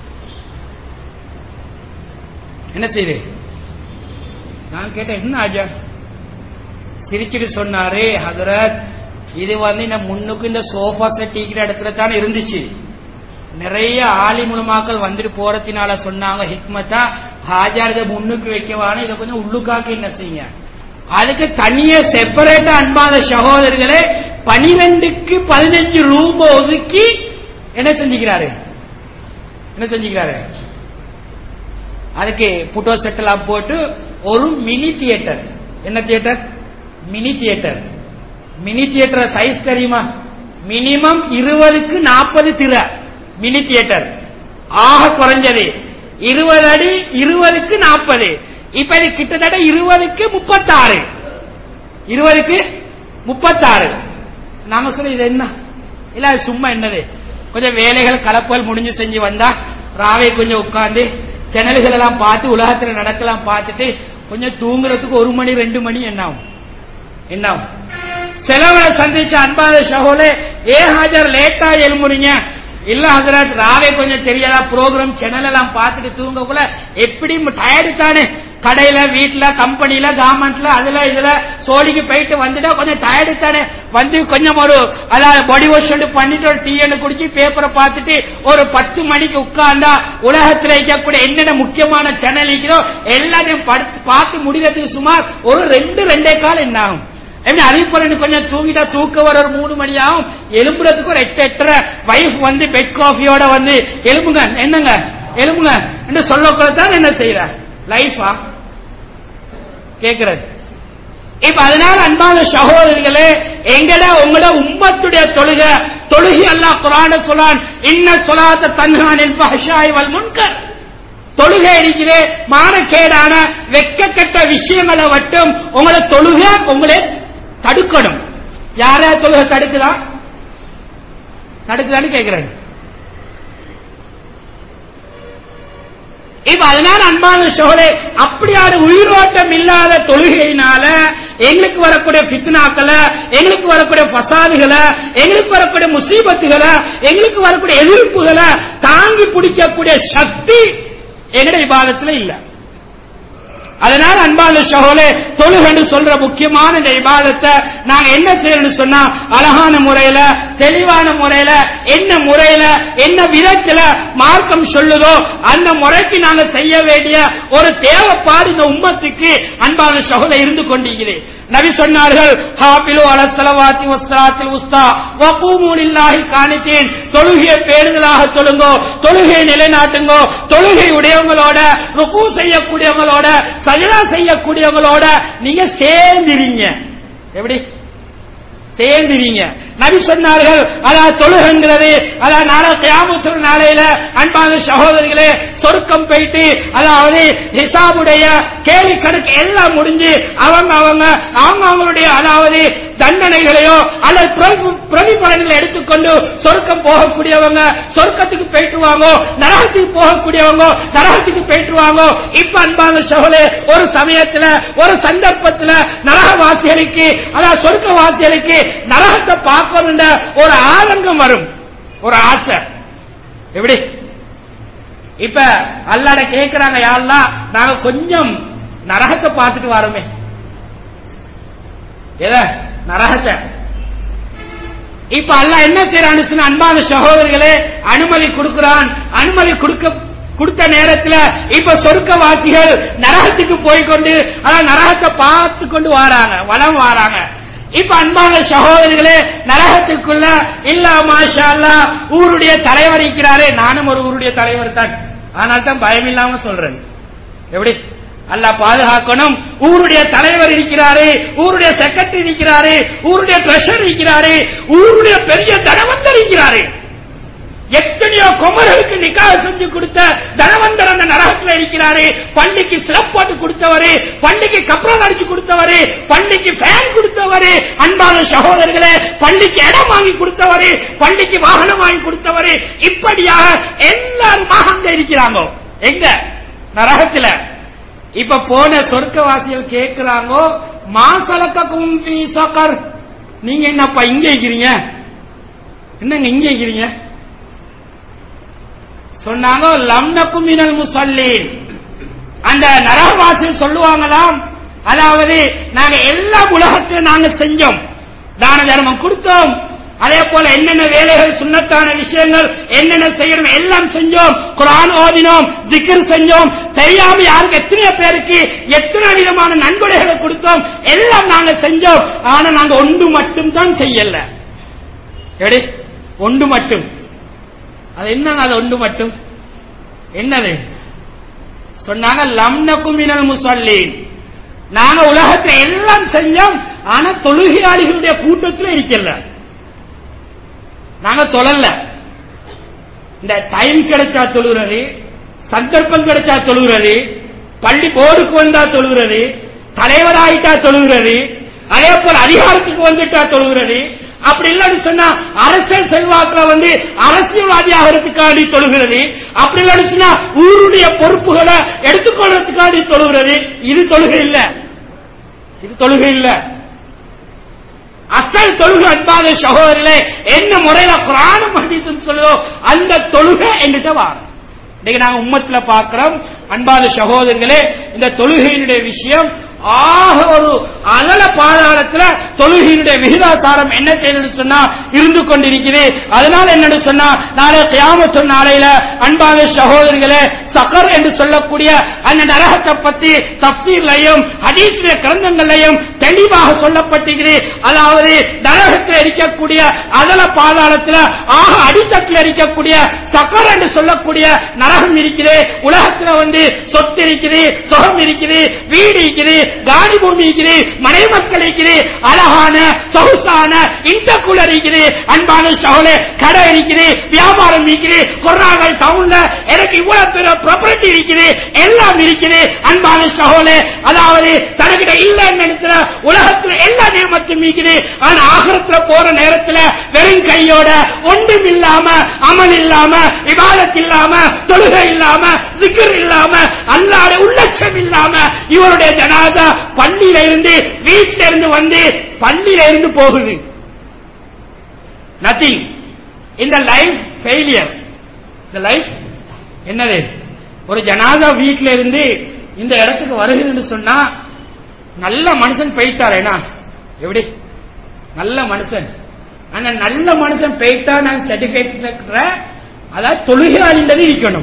என்ன செய்யுது நான் கேட்டேன் என்ன ஆஜா சிரிச்சுட்டு சொன்னாரு ஹதரத் இது வந்து இந்த முன்னுக்கு இந்த சோஃபா செட் இருக்கிற இடத்துல தான் இருந்துச்சு நிறைய ஆலி மூலமாக்கள் வந்துட்டு போறதுனால சொன்னாங்க ஹிக்மத்தா ஹாஜார் இதை முன்னுக்கு வைக்கவான இதை கொஞ்சம் உள்ளுக்காக்கு என்ன செய்யுங்க அதுக்கு தனிய செப்பரேட்டா அன்பாத சகோதரர்களே பனிரெண்டுக்கு பதினஞ்சு ரூபா ஒதுக்கி என்ன செஞ்சுக்கிறாரு என்ன செஞ்சுக்கிறாரு அதுக்கு புட்டோ செட் எல்லாம் போட்டு ஒரு மினி தியேட்டர் என்ன theatre mini theatre mini theatre size தெரியுமா மினிமம் இருபதுக்கு நாற்பது திரை மினி தியேட்டர் ஆக குறைஞ்சது இருபது அடி இருபதுக்கு நாற்பது இப்ப இது கிட்டத்தட்ட இருபதுக்கு முப்பத்தாறு இருபதுக்கு முப்பத்தாறு நாம சொல்ல இது என்ன இல்ல அது சும்மா என்னது கொஞ்சம் வேலைகள் கலப்புகள் முடிஞ்சு செஞ்சு வந்தா ராவை கொஞ்சம் உட்கார்ந்து ஜன்னல்கள் எல்லாம் பார்த்து உலகத்துல நடக்கலாம் பார்த்துட்டு கொஞ்சம் தூங்குறதுக்கு ஒரு மணி ரெண்டு மணி என்ன ஆகும் என்ன ஆகும் செலவரை சந்திச்ச அன்பாத சகோலே ஏ ஹாஜர் லேட்டா எழுமுறீங்க இல்ல ஹசரத் ராவே கொஞ்சம் தெரியாதா ப்ரோக்ராம் சேனல் எல்லாம் பார்த்துட்டு தூங்கக்குள்ள எப்படி டயர்டு தானே கடையில வீட்டுல கம்பெனில கவர்மெண்ட்ல அதுல இதுல சோழிக்கு போயிட்டு வந்துட்டா கொஞ்சம் டயர்டு தானே வந்து கொஞ்சம் ஒரு அதாவது பாடி வாஷ் பண்ணிட்டு ஒரு டீ எண்ணு குடிச்சு பேப்பரை பார்த்துட்டு ஒரு பத்து மணிக்கு உட்கார்ந்தா உலகத்துல இருக்கக்கூடிய என்னென்ன முக்கியமான சேனல் இருக்கிறதோ எல்லாத்தையும் படுத்து பார்த்து முடிகிறதுக்கு சுமார் ஒரு ரெண்டு ரெண்டே கால் என்ன ஆகும் எப்படி அறிவிப்பறன்னு கொஞ்சம் தூங்கிட்டா தூக்க வர ஒரு மூணு மணி ஆகும் எலும்புறதுக்கு ஒரு எட்டு எட்டரை வைஃப் வந்து பெட் காஃபியோட வந்து எலும்புங்க என்னங்க எலும்புங்க என்று சொல்லக்குள்ள தான் என்ன செய்யற லைஃபா கேக்குறது இப்ப அதனால அன்பான சகோதரிகளே எங்கட உங்களோட உம்மத்துடைய தொழுக தொழுகி அல்லாஹ் குரான சொல்லான் இன்ன சொலாத்த தன்ஹானில் ஃபஹ்ஷாய் வல் முன்கர் தொழுகை இருக்கிறே மானக்கேடான வெக்கக்கட்ட விஷயங்களை மட்டும் உங்களை தொழுக உங்களை தடுக்கணும் யார தொழுகை தடுக்குதா தடுக்குதான்னு கேட்கிறேன் இப்ப அதனால அன்பான சோழே அப்படியான உயிரோட்டம் இல்லாத தொழுகையினால எங்களுக்கு வரக்கூடிய ஃபித்னாக்களை எங்களுக்கு வரக்கூடிய ஃபசாதுகளை எங்களுக்கு வரக்கூடிய முசீபத்துகளை எங்களுக்கு வரக்கூடிய எதிர்ப்புகளை தாங்கி பிடிக்கக்கூடிய சக்தி எங்கட இபாதத்துல இல்ல அதனால அன்பான சகோலே தொழுகன்னு சொல்ற முக்கியமான இந்த இபாதத்தை நாங்க என்ன செய்யணும்னு சொன்னா அழகான முறையில தெளிவான முறையில என்ன முறையில என்ன விதத்துல மார்க்கம் சொல்லுதோ அந்த முறைக்கு நாங்க செய்ய வேண்டிய ஒரு தேவைப்பாடு இந்த உம்மத்துக்கு அன்பான சகோல இருந்து கொண்டிருக்கிறேன் நபி சொன்னார்கள் ஹாபிலு அல சலவாத்தி வஸ்ராத்தில் உஸ்தா வகூமு லில்லாஹி காணித்தேன் தொழுகையை பேணுதலாக தொழுங்கோ தொழுகை நிலைநாட்டுங்கோ தொழுகை உடையவங்களோட ருக்கு செய்யக்கூடியவங்களோட சஜதா செய்யக்கூடியவங்களோட நீங்க சேர்ந்திரீங்க எப்படி சேர்ந்துறீங்க நபி சொன்னார்கள் அதான் தொழுகங்கிறது அதான் நாளை கியாமத்து நாளையில அன்பான சகோதரிகளே சொர்க்கம் போயிட்டு அதாவது ஹிசாபுடைய கேலி கணக்கு எல்லாம் முடிஞ்சு அவங்க அவங்க அவங்க அவங்களுடைய அதாவது தண்டனைகளையோ அல்லது பிரதி- பிரதிபலன்களை எடுத்துக்கொண்டு சொர்க்கம் போகக்கூடியவங்க சொர்க்கத்துக்கு போயிட்டுவாங்க நரகத்துக்கு போகக்கூடியவங்க நரகத்துக்கு போயிட்டுவாங்க இப்ப அன்பான சகோதரே ஒரு சமயத்துல ஒரு சந்தர்ப்பத்துல நரகவாசிகளுக்கு அதாவது சொர்க்கவாசிகளுக்கு நரகத்தை பார்க்கணுன்ற ஒரு ஆதங்கம் வரும் ஒரு ஆசை எப்படி இப்ப அல்லாட கேக்குறாங்க யாரெல்லாம் நாங்க கொஞ்சம் நரகத்தை பார்த்துட்டு வரோமே எத நரகத்தை இப்ப அல்லாஹ் என்ன செய்யறான்னு சொன்ன அன்பான சகோதரர்களே அனுமதி கொடுக்கிறான் அனுமதி கொடுக்க கொடுத்த நேரத்துல இப்ப சொர்க்கவாசிகள் நரகத்துக்கு போய்க்கொண்டு அதான் நரகத்தை பார்த்து கொண்டு வாராங்க வலம் வாராங்க இப்ப அன்பான சகோதரிகளே நரகத்துக்குள்ள இல்ல மாஷா அல்லாஹ் ஊருடைய தலைவர் இருக்கிறாரே நானும் ஒரு ஊருடைய தலைவர் தான் ஆனால் தான் பயம் இல்லாம சொல்றேன் எப்படி அல்லாஹ் பாதுகாக்கணும் ஊருடைய தலைவர் இருக்கிறாரு ஊருடைய செக்ரட்டரி இருக்கிறாரு ஊருடைய ட்ரெஷர் இருக்கிறாரு ஊருடைய பெரிய தனவந்தர் இருக்கிறாரு எத்தனையோ குமர்களுக்கு நிக்காக செஞ்சு கொடுத்த தனவந்தர் அந்த நரகத்தில் இருக்கிறாரு பள்ளிக்கு சிறப்பாட்டு கொடுத்தவரு பள்ளிக்கு கப்பல் அடிச்சு கொடுத்தவரு பள்ளிக்கு ஃபேன் கொடுத்தவரு அன்பான சகோதரர்களே பள்ளிக்கு இடம் வாங்கி கொடுத்தவரு பள்ளிக்கு வாகனம் வாங்கி கொடுத்தவரு இப்படியாக எல்லாருமாக அங்க இருக்கிறாங்க எங்க நரகத்துல இப்ப போன சொர்க்கவாசிகள் கேட்கிறாங்க மாசலக்க கும்பி சக்கர் நீங்க என்னப்பா இங்க இருக்கிறீங்க என்னங்க இங்க இருக்கிறீங்க சொன்னாங்க லம்னக்கும் மினல் முசல்லீன் அந்த நரகவாசிகள் சொல்லுவாங்களாம் அதாவது நாங்க எல்லா உலகத்தையும் நாங்க செஞ்சோம் தான தர்மம் கொடுத்தோம் அதே போல என்னென்ன வேலைகள் சுண்ணத்தான விஷயங்கள் என்னென்ன செய்யணும் எல்லாம் செஞ்சோம் குரான் ஓதினோம் ஜிக்கர் செஞ்சோம் தெரியாம யாருக்கு எத்தனை பேருக்கு எத்தனை விதமான நன்கொடைகளை கொடுத்தோம் எல்லாம் நாங்க செஞ்சோம் ஆனா நாங்க ஒன்று மட்டும் தான் செய்யல எப்படி ஒன்று மட்டும் அது என்னங்க அது ஒன்று மட்டும் என்னது சொன்னாங்க லம்னக்கும் மினல் முசல்லீன் நாங்க உலகத்தை எல்லாம் செஞ்சோம் ஆனா தொழுகையாளிகளுடைய கூட்டத்தில் இருக்கல நாங்க தொழல இந்த டைம் கிடைச்சா தொழுகிறது சந்தர்ப்பம் கிடைச்சா தொழுகிறது பள்ளி போர்டுக்கு வந்தா தொழுகிறது தலைவராயிட்டா தொழுகிறது அதே போல அதிகாரத்துக்கு வந்துட்டா தொழுகிறது அப்படி இல்லைன்னு சொன்னா அரசியல் செல்வாக்குல வந்து அரசியல்வாதியாகிறதுக்காண்டி தொழுகிறது அப்படி இல்லைன்னு சொன்னா ஊருடைய பொறுப்புகளை எடுத்துக்கொள்றதுக்காண்டி தொழுகிறது இது தொழுகை இல்ல இது தொழுகை இல்ல அசல் தொழுகை அன்பான சகோதரர்களே என்ன முறையில குரானும் ஹதீஸும் சொல்லுதோ அந்த தொழுகை என்கிட்ட வாரம் இன்னைக்கு நாங்க உம்மத்துல பார்க்கிறோம் அன்பான சகோதரர்களே இந்த தொழுகையினுடைய விஷயம் ஆக ஒரு அகல பாதாளத்துல தொழுகையினுடைய விகிதாசாரம் என்ன செய்யணும்னு சொன்னா இருந்து கொண்டிருக்குது அதனால என்னன்னு சொன்னா நாளை கியாமத்து நாளையில அன்பான சகோதரிகளே சகர் என்று சொல்லக்கூடிய அந்த நரகத்தை பத்தி தப்சீர்லையும் ஹதீஸ்ல கிரந்தங்களையும் தெளிவாக சொல்லப்பட்டிருக்கிறது அதாவது நரகத்தில் இருக்கக்கூடிய அதல பாதாளத்துல ஆக அடித்தட்டில் இருக்கக்கூடிய சக்கர் என்று சொல்லக்கூடிய நரகம் இருக்குது உலகத்துல வந்து சொத்து இருக்குது சுகம் இருக்குது வீடு இருக்குது காணி பூமி இருக்குது மனை மக்கள் இருக்குது அழகான சொகுசான இன்டர்கூலர் இருக்குது அன்பான சகோலே கடை இருக்குது வியாபாரம் இருக்குது கொரோனாங்கள் டவுன்ல எனக்கு இவ்வளவு பெரிய ப்ராப்பர்ட்டி இருக்குது எல்லாம் இருக்குது அன்பான சகோலே அதாவது தனக்கிட்ட இல்லைன்னு நினைக்கிற உலகத்துல எல்லா நியமத்தும் இருக்குது ஆனா ஆகரத்துல போற நேரத்துல வெறும் கையோட ஒன்றும் இல்லாம அமல் இல்லாம விவாதத் இல்லாம தொழுகை இல்லாம சிக்கர் இல்லாம அல்லாட உள்ளட்சம் இல்லாம இவருடைய ஜனாதா பள்ளியில இருந்து வீட்டில இருந்து வந்து பள்ளியில இருந்து போகுது நத்திங் இந்த லைஃப் ஃபெயிலியர் இந்த லைஃப் என்னது ஒரு ஜனாதா வீட்டில இருந்து இந்த இடத்துக்கு வருகிறதுன்னு சொன்னா நல்ல மனுஷன் போயிட்டாரேனா எப்படி நல்ல மனுஷன் அந்த நல்ல மனுஷன் போயிட்டா நான் சர்டிபிகேட் அதாவது தொழுகையாளின்றது இருக்கணும்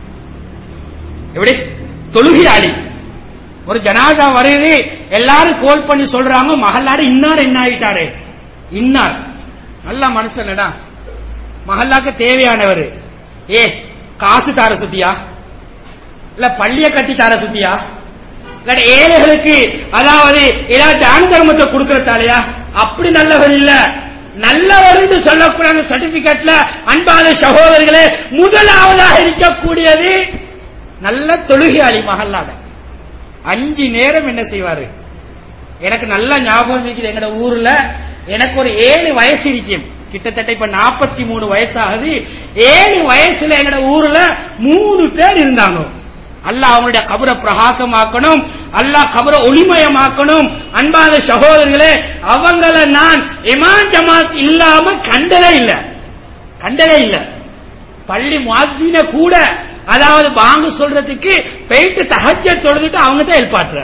எப்படி தொழுகையாளி ஒரு ஜனாதா வருது எல்லாரும் கோல் பண்ணி சொல்றாங்க மகல்லாடு இன்னார் என்ன ஆயிட்டாரு இன்னார் நல்ல மனுஷன்டா மகல்லாக்கு தேவையானவர் ஏ காசு தார சுட்டியா இல்ல பள்ளிய கட்டி தார சுட்டியா இல்ல ஏழைகளுக்கு அதாவது ஏதாவது தான தர்மத்தை கொடுக்கறதாலையா அப்படி நல்லவர் இல்ல நல்லவர் சொல்லக்கூடிய சர்டிபிகேட்ல அன்பான சகோதரர்களே முதலாவதாக இருக்கக்கூடியது நல்ல தொழுகையாளி மகல்லாட அஞ்சு நேரம் என்ன செய்வாரு எனக்கு நல்ல ஞாபகம் இருக்குது எங்கட ஊர்ல எனக்கு ஒரு ஏழு வயசு இருக்கும் கிட்டத்தட்ட இப்ப நாற்பத்தி மூணு வயசாகுது ஏழு வயசுல எங்கட ஊர்ல மூணு பேர் இருந்தாங்க அல்லாஹ் அவங்களுடைய கபரை பிரகாசமாக்கணும் அல்லாஹ் கபரை ஒளிமயமாக்கணும் அன்பான சகோதரர்களே அவங்கள நான் இமான் ஜமாத் இல்லாம கண்டதே இல்ல கண்டதே இல்ல பள்ளி மாதின கூட அதாவது பாங்கு சொல்றதுக்கு போயிட்டு தகஜ தொழுதுட்டு அவங்க தான் எழுப்பாட்டுற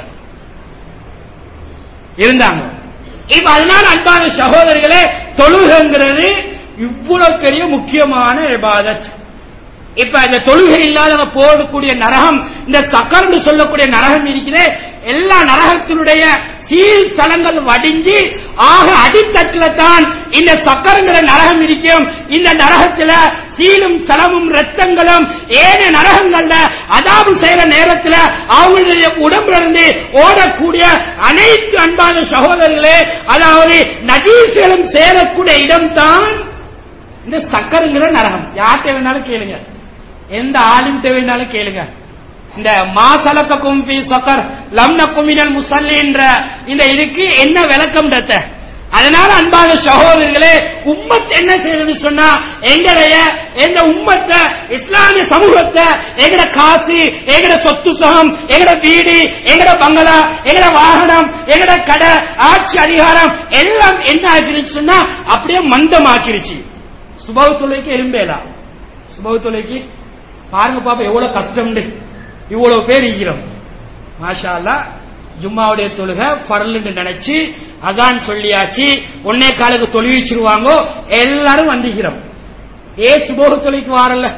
இருந்தாங்க இப்ப அதனால அன்பான சகோதரர்களே தொழுகைங்கிறது இவ்வளவு பெரிய முக்கியமான இபாதத் இப்ப இந்த தொழுகை இல்லாதவங்க போடக்கூடிய நரகம் இந்த சக்கர்னு சொல்லக்கூடிய நரகம் இருக்குது எல்லா நரகத்தினுடைய சீல் ஸ்தலங்கள் வடிஞ்சு ஆக அடித்தட்டுல தான் இந்த சக்கரங்கிற நரகம் இருக்கும் இந்த நரகத்துல சீலும் சலமும் ரத்தங்களும் ஏன நரகங்கள்ல அதாபு செய்யற நேரத்துல அவங்களுடைய உடம்புல இருந்து ஓடக்கூடிய அனைத்து அன்பான சகோதரர்களே அதாவது நஜீசுகளும் சேரக்கூடிய இடம்தான் இந்த சக்கரங்கிற நரகம் யார்கிட்ட வேணாலும் கேளுங்க எந்த ஆளுங்கிட்ட வேணாலும் கேளுங்க இந்த மாசலக்கும் ஃபி சக்கர் லம் நக்குமினல் முசல்லின்ற இந்த இதுக்கு என்ன விளக்கம் அதனால அன்பான சகோதரர்களே உம்மத் என்ன செய்யறது சொன்னா எங்களுடைய எங்க உம்மத்தை இஸ்லாமிய சமூகத்தை எங்கட காசு எங்கட சொத்து சுகம் எங்கட வீடு எங்கட பங்களா எங்கட வாகனம் எங்கட கடை ஆட்சி அதிகாரம் எல்லாம் என்ன ஆக்கிருச்சு சொன்னா அப்படியே மந்தமாக்கிருச்சு சுபவ தொலைக்கு எறும்பேலாம் சுபவ தொலைக்கு பாருங்க பாப்பா எவ்வளவு கஷ்டம்னு இவ்வளவு பேர் இருக்கிறோம் மாஷா அல்லாஹ் ஜும்மாவுடைய தொழுக பரலுன்னு நினைச்சு அதான் சொல்லியாச்சு ஒன்னே காலுக்கு தொழுவிச்சிருவாங்க எல்லாரும் வந்துகிறோம் ஏ சுபோக தொலைக்கு வாரல்ல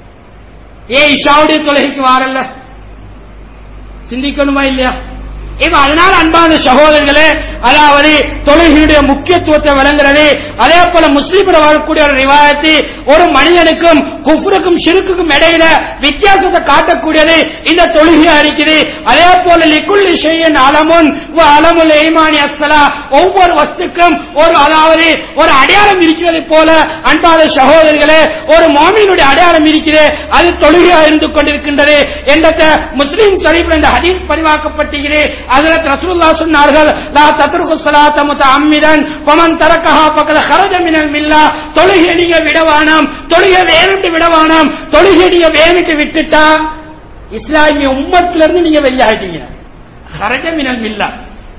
ஏ இஷாவுடைய தொழுகைக்கு வாரல்ல சிந்திக்கணுமா இல்லையா இப்ப அதனால அன்பான சகோதரர்களே அதாவது தொழுகையுடைய முக்கியத்துவத்தை விளங்குறது அதே போல முஸ்லீம்ல வரக்கூடிய ஒரு ரிவாயத்து ஒரு மனிதனுக்கும் குஃப்ருக்கும் ஷிருக்குக்கும் இடையில வித்தியாசத்தை காட்டக்கூடியது இந்த தொழுகையா இருக்குது அதே போல லிக்குல் ஷையன் அலமுன் வ அலமுல் ஈமானி அஸ்ஸலா ஒவ்வொரு வஸ்துக்கும் ஒரு அதாவது ஒரு அடையாளம் இருக்கிறது போல அன்பான சகோதரர்களே ஒரு மோமினுடைய அடையாளம் இருக்கிறது அது தொழுகையா இருந்து கொண்டிருக்கின்றது என்ற முஸ்லீம் ஷரீஃப்ல இந்த ஹதீஸ் பதிவாக்கப்பட்டிருக்கிறது ஹஜரத் ரசூலுல்லாஹ் சொன்னார்கள் லா தத்ருக்கு ஸலாத்த முத்தஅம்மிதன் ஃபமன் தரக்கஹா ஃபகத ஹரஜ மினல் மில்லா தொழுகை நீங்க விடவானாம் தொழுகை வேணும்னு விடவானாம் தொழுகை நீங்க வேணும்னு விட்டுட்டா இஸ்லாமிய உம்மத்துல இருந்து நீங்க வெளியாகிட்டீங்க ஹரஜ மினல் மில்லா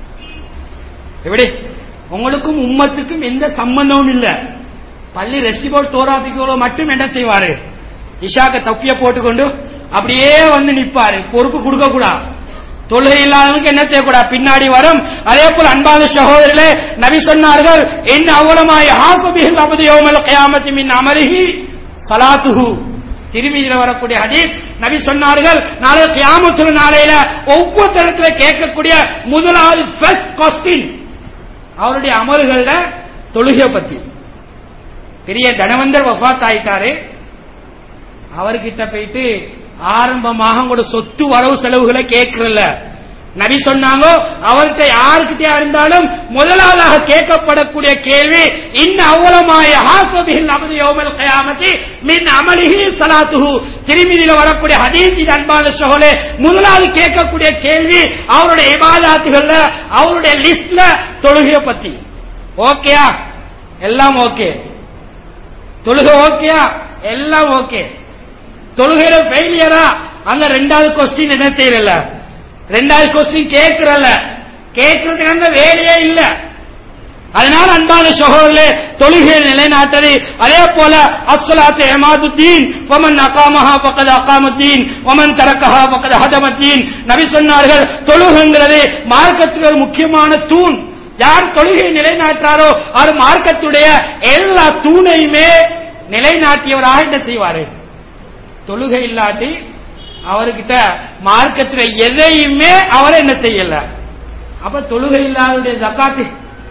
எப்படி உங்களுக்கும் உம்மத்துக்கும் எந்த சம்பந்தமும் இல்ல பள்ளி ரெஸ்டிபோல் தோராபிக்கோலோ மட்டும் என்ன செய்வாரு இஷாக்க தப்பிய போட்டுக்கொண்டு அப்படியே வந்து நிப்பாரு பொறுப்பு கொடுக்க கூடாது தொழுகை இல்லாதவனுக்கு என்ன செய்யக்கூடாது பின்னாடி வரும் அதே போல அன்பான சகோதரர்களே நபி சொன்னார்கள் என்ன அவ்வளமாய் ஹாசபிகள் அபதி யோமல் கயாமத்தி மின் அமலிஹி சலாத்துஹு திருமதியில வரக்கூடிய ஹதீஸ் நபி சொன்னார்கள் நாளை கியாமத்துல நாளையில ஒவ்வொரு தரத்துல கேட்கக்கூடிய முதலாவது ஃபர்ஸ்ட் கொஸ்டின் அவருடைய அமல்கள தொழுகை பத்தி பெரிய தனவந்தர் வஃபாத் ஆயிட்டாரு அவர்கிட்ட போயிட்டு ஆரம்பமாக உங்களோட சொத்து வரவு செலவுகளை கேட்கறல நபி சொன்னாங்க அவர்கிட்ட யாருக்கிட்டயா இருந்தாலும் முதலாவதாக கேட்கப்படக்கூடிய கேள்வி இன்ன அவ்வளமாய ஹாசபில் அமது யோமல் கயாமத்தி மின் அமலிஹி சலாத்துஹு திருமதியில வரக்கூடிய ஹதீஸ் இது அன்பான சகோலே முதலாவது கேட்கக்கூடிய கேள்வி அவருடைய இபாதாத்துகள்ல அவருடைய லிஸ்ட்ல தொழுகைய பத்தி ஓகேயா எல்லாம் ஓகே தொழுகை ஓகேயா எல்லாம் ஓகே தொழுகையில ஃபெயிலியரா அங்க ரெண்டாவது கொஸ்டின் என்ன செய்யறல ரெண்டாவது கொஸ்டின் கேட்கறல கேட்கறதுக்கு அங்க வேலையே இல்ல அதனால அன்பான சகோதரர்களே தொழுகையை நிலைநாட்டது அதே போல அஸ்ஸலாத்து இமாதுத்தீன் வமன் அகாமஹா ஃபக்கத் அகாமுத்தீன் வமன் தரக்கஹா ஃபக்கத் ஹதமத்தீன் நபி சொன்னார்கள் தொழுகைங்கிறது மார்க்கத்துக்கு ஒரு முக்கியமான தூண் யார் தொழுகையை நிலைநாட்டுறாரோ அவர் மார்க்கத்துடைய எல்லா தூணையுமே நிலைநாட்டியவராக என்ன செய்வாரு தொழுகை இல்லாட்டி அவர்கிட்ட மார்க்கத்துல எதையுமே அவர் என்ன செய்யல அப்ப தொழுகை இல்லாதடைய ஜக்காத்து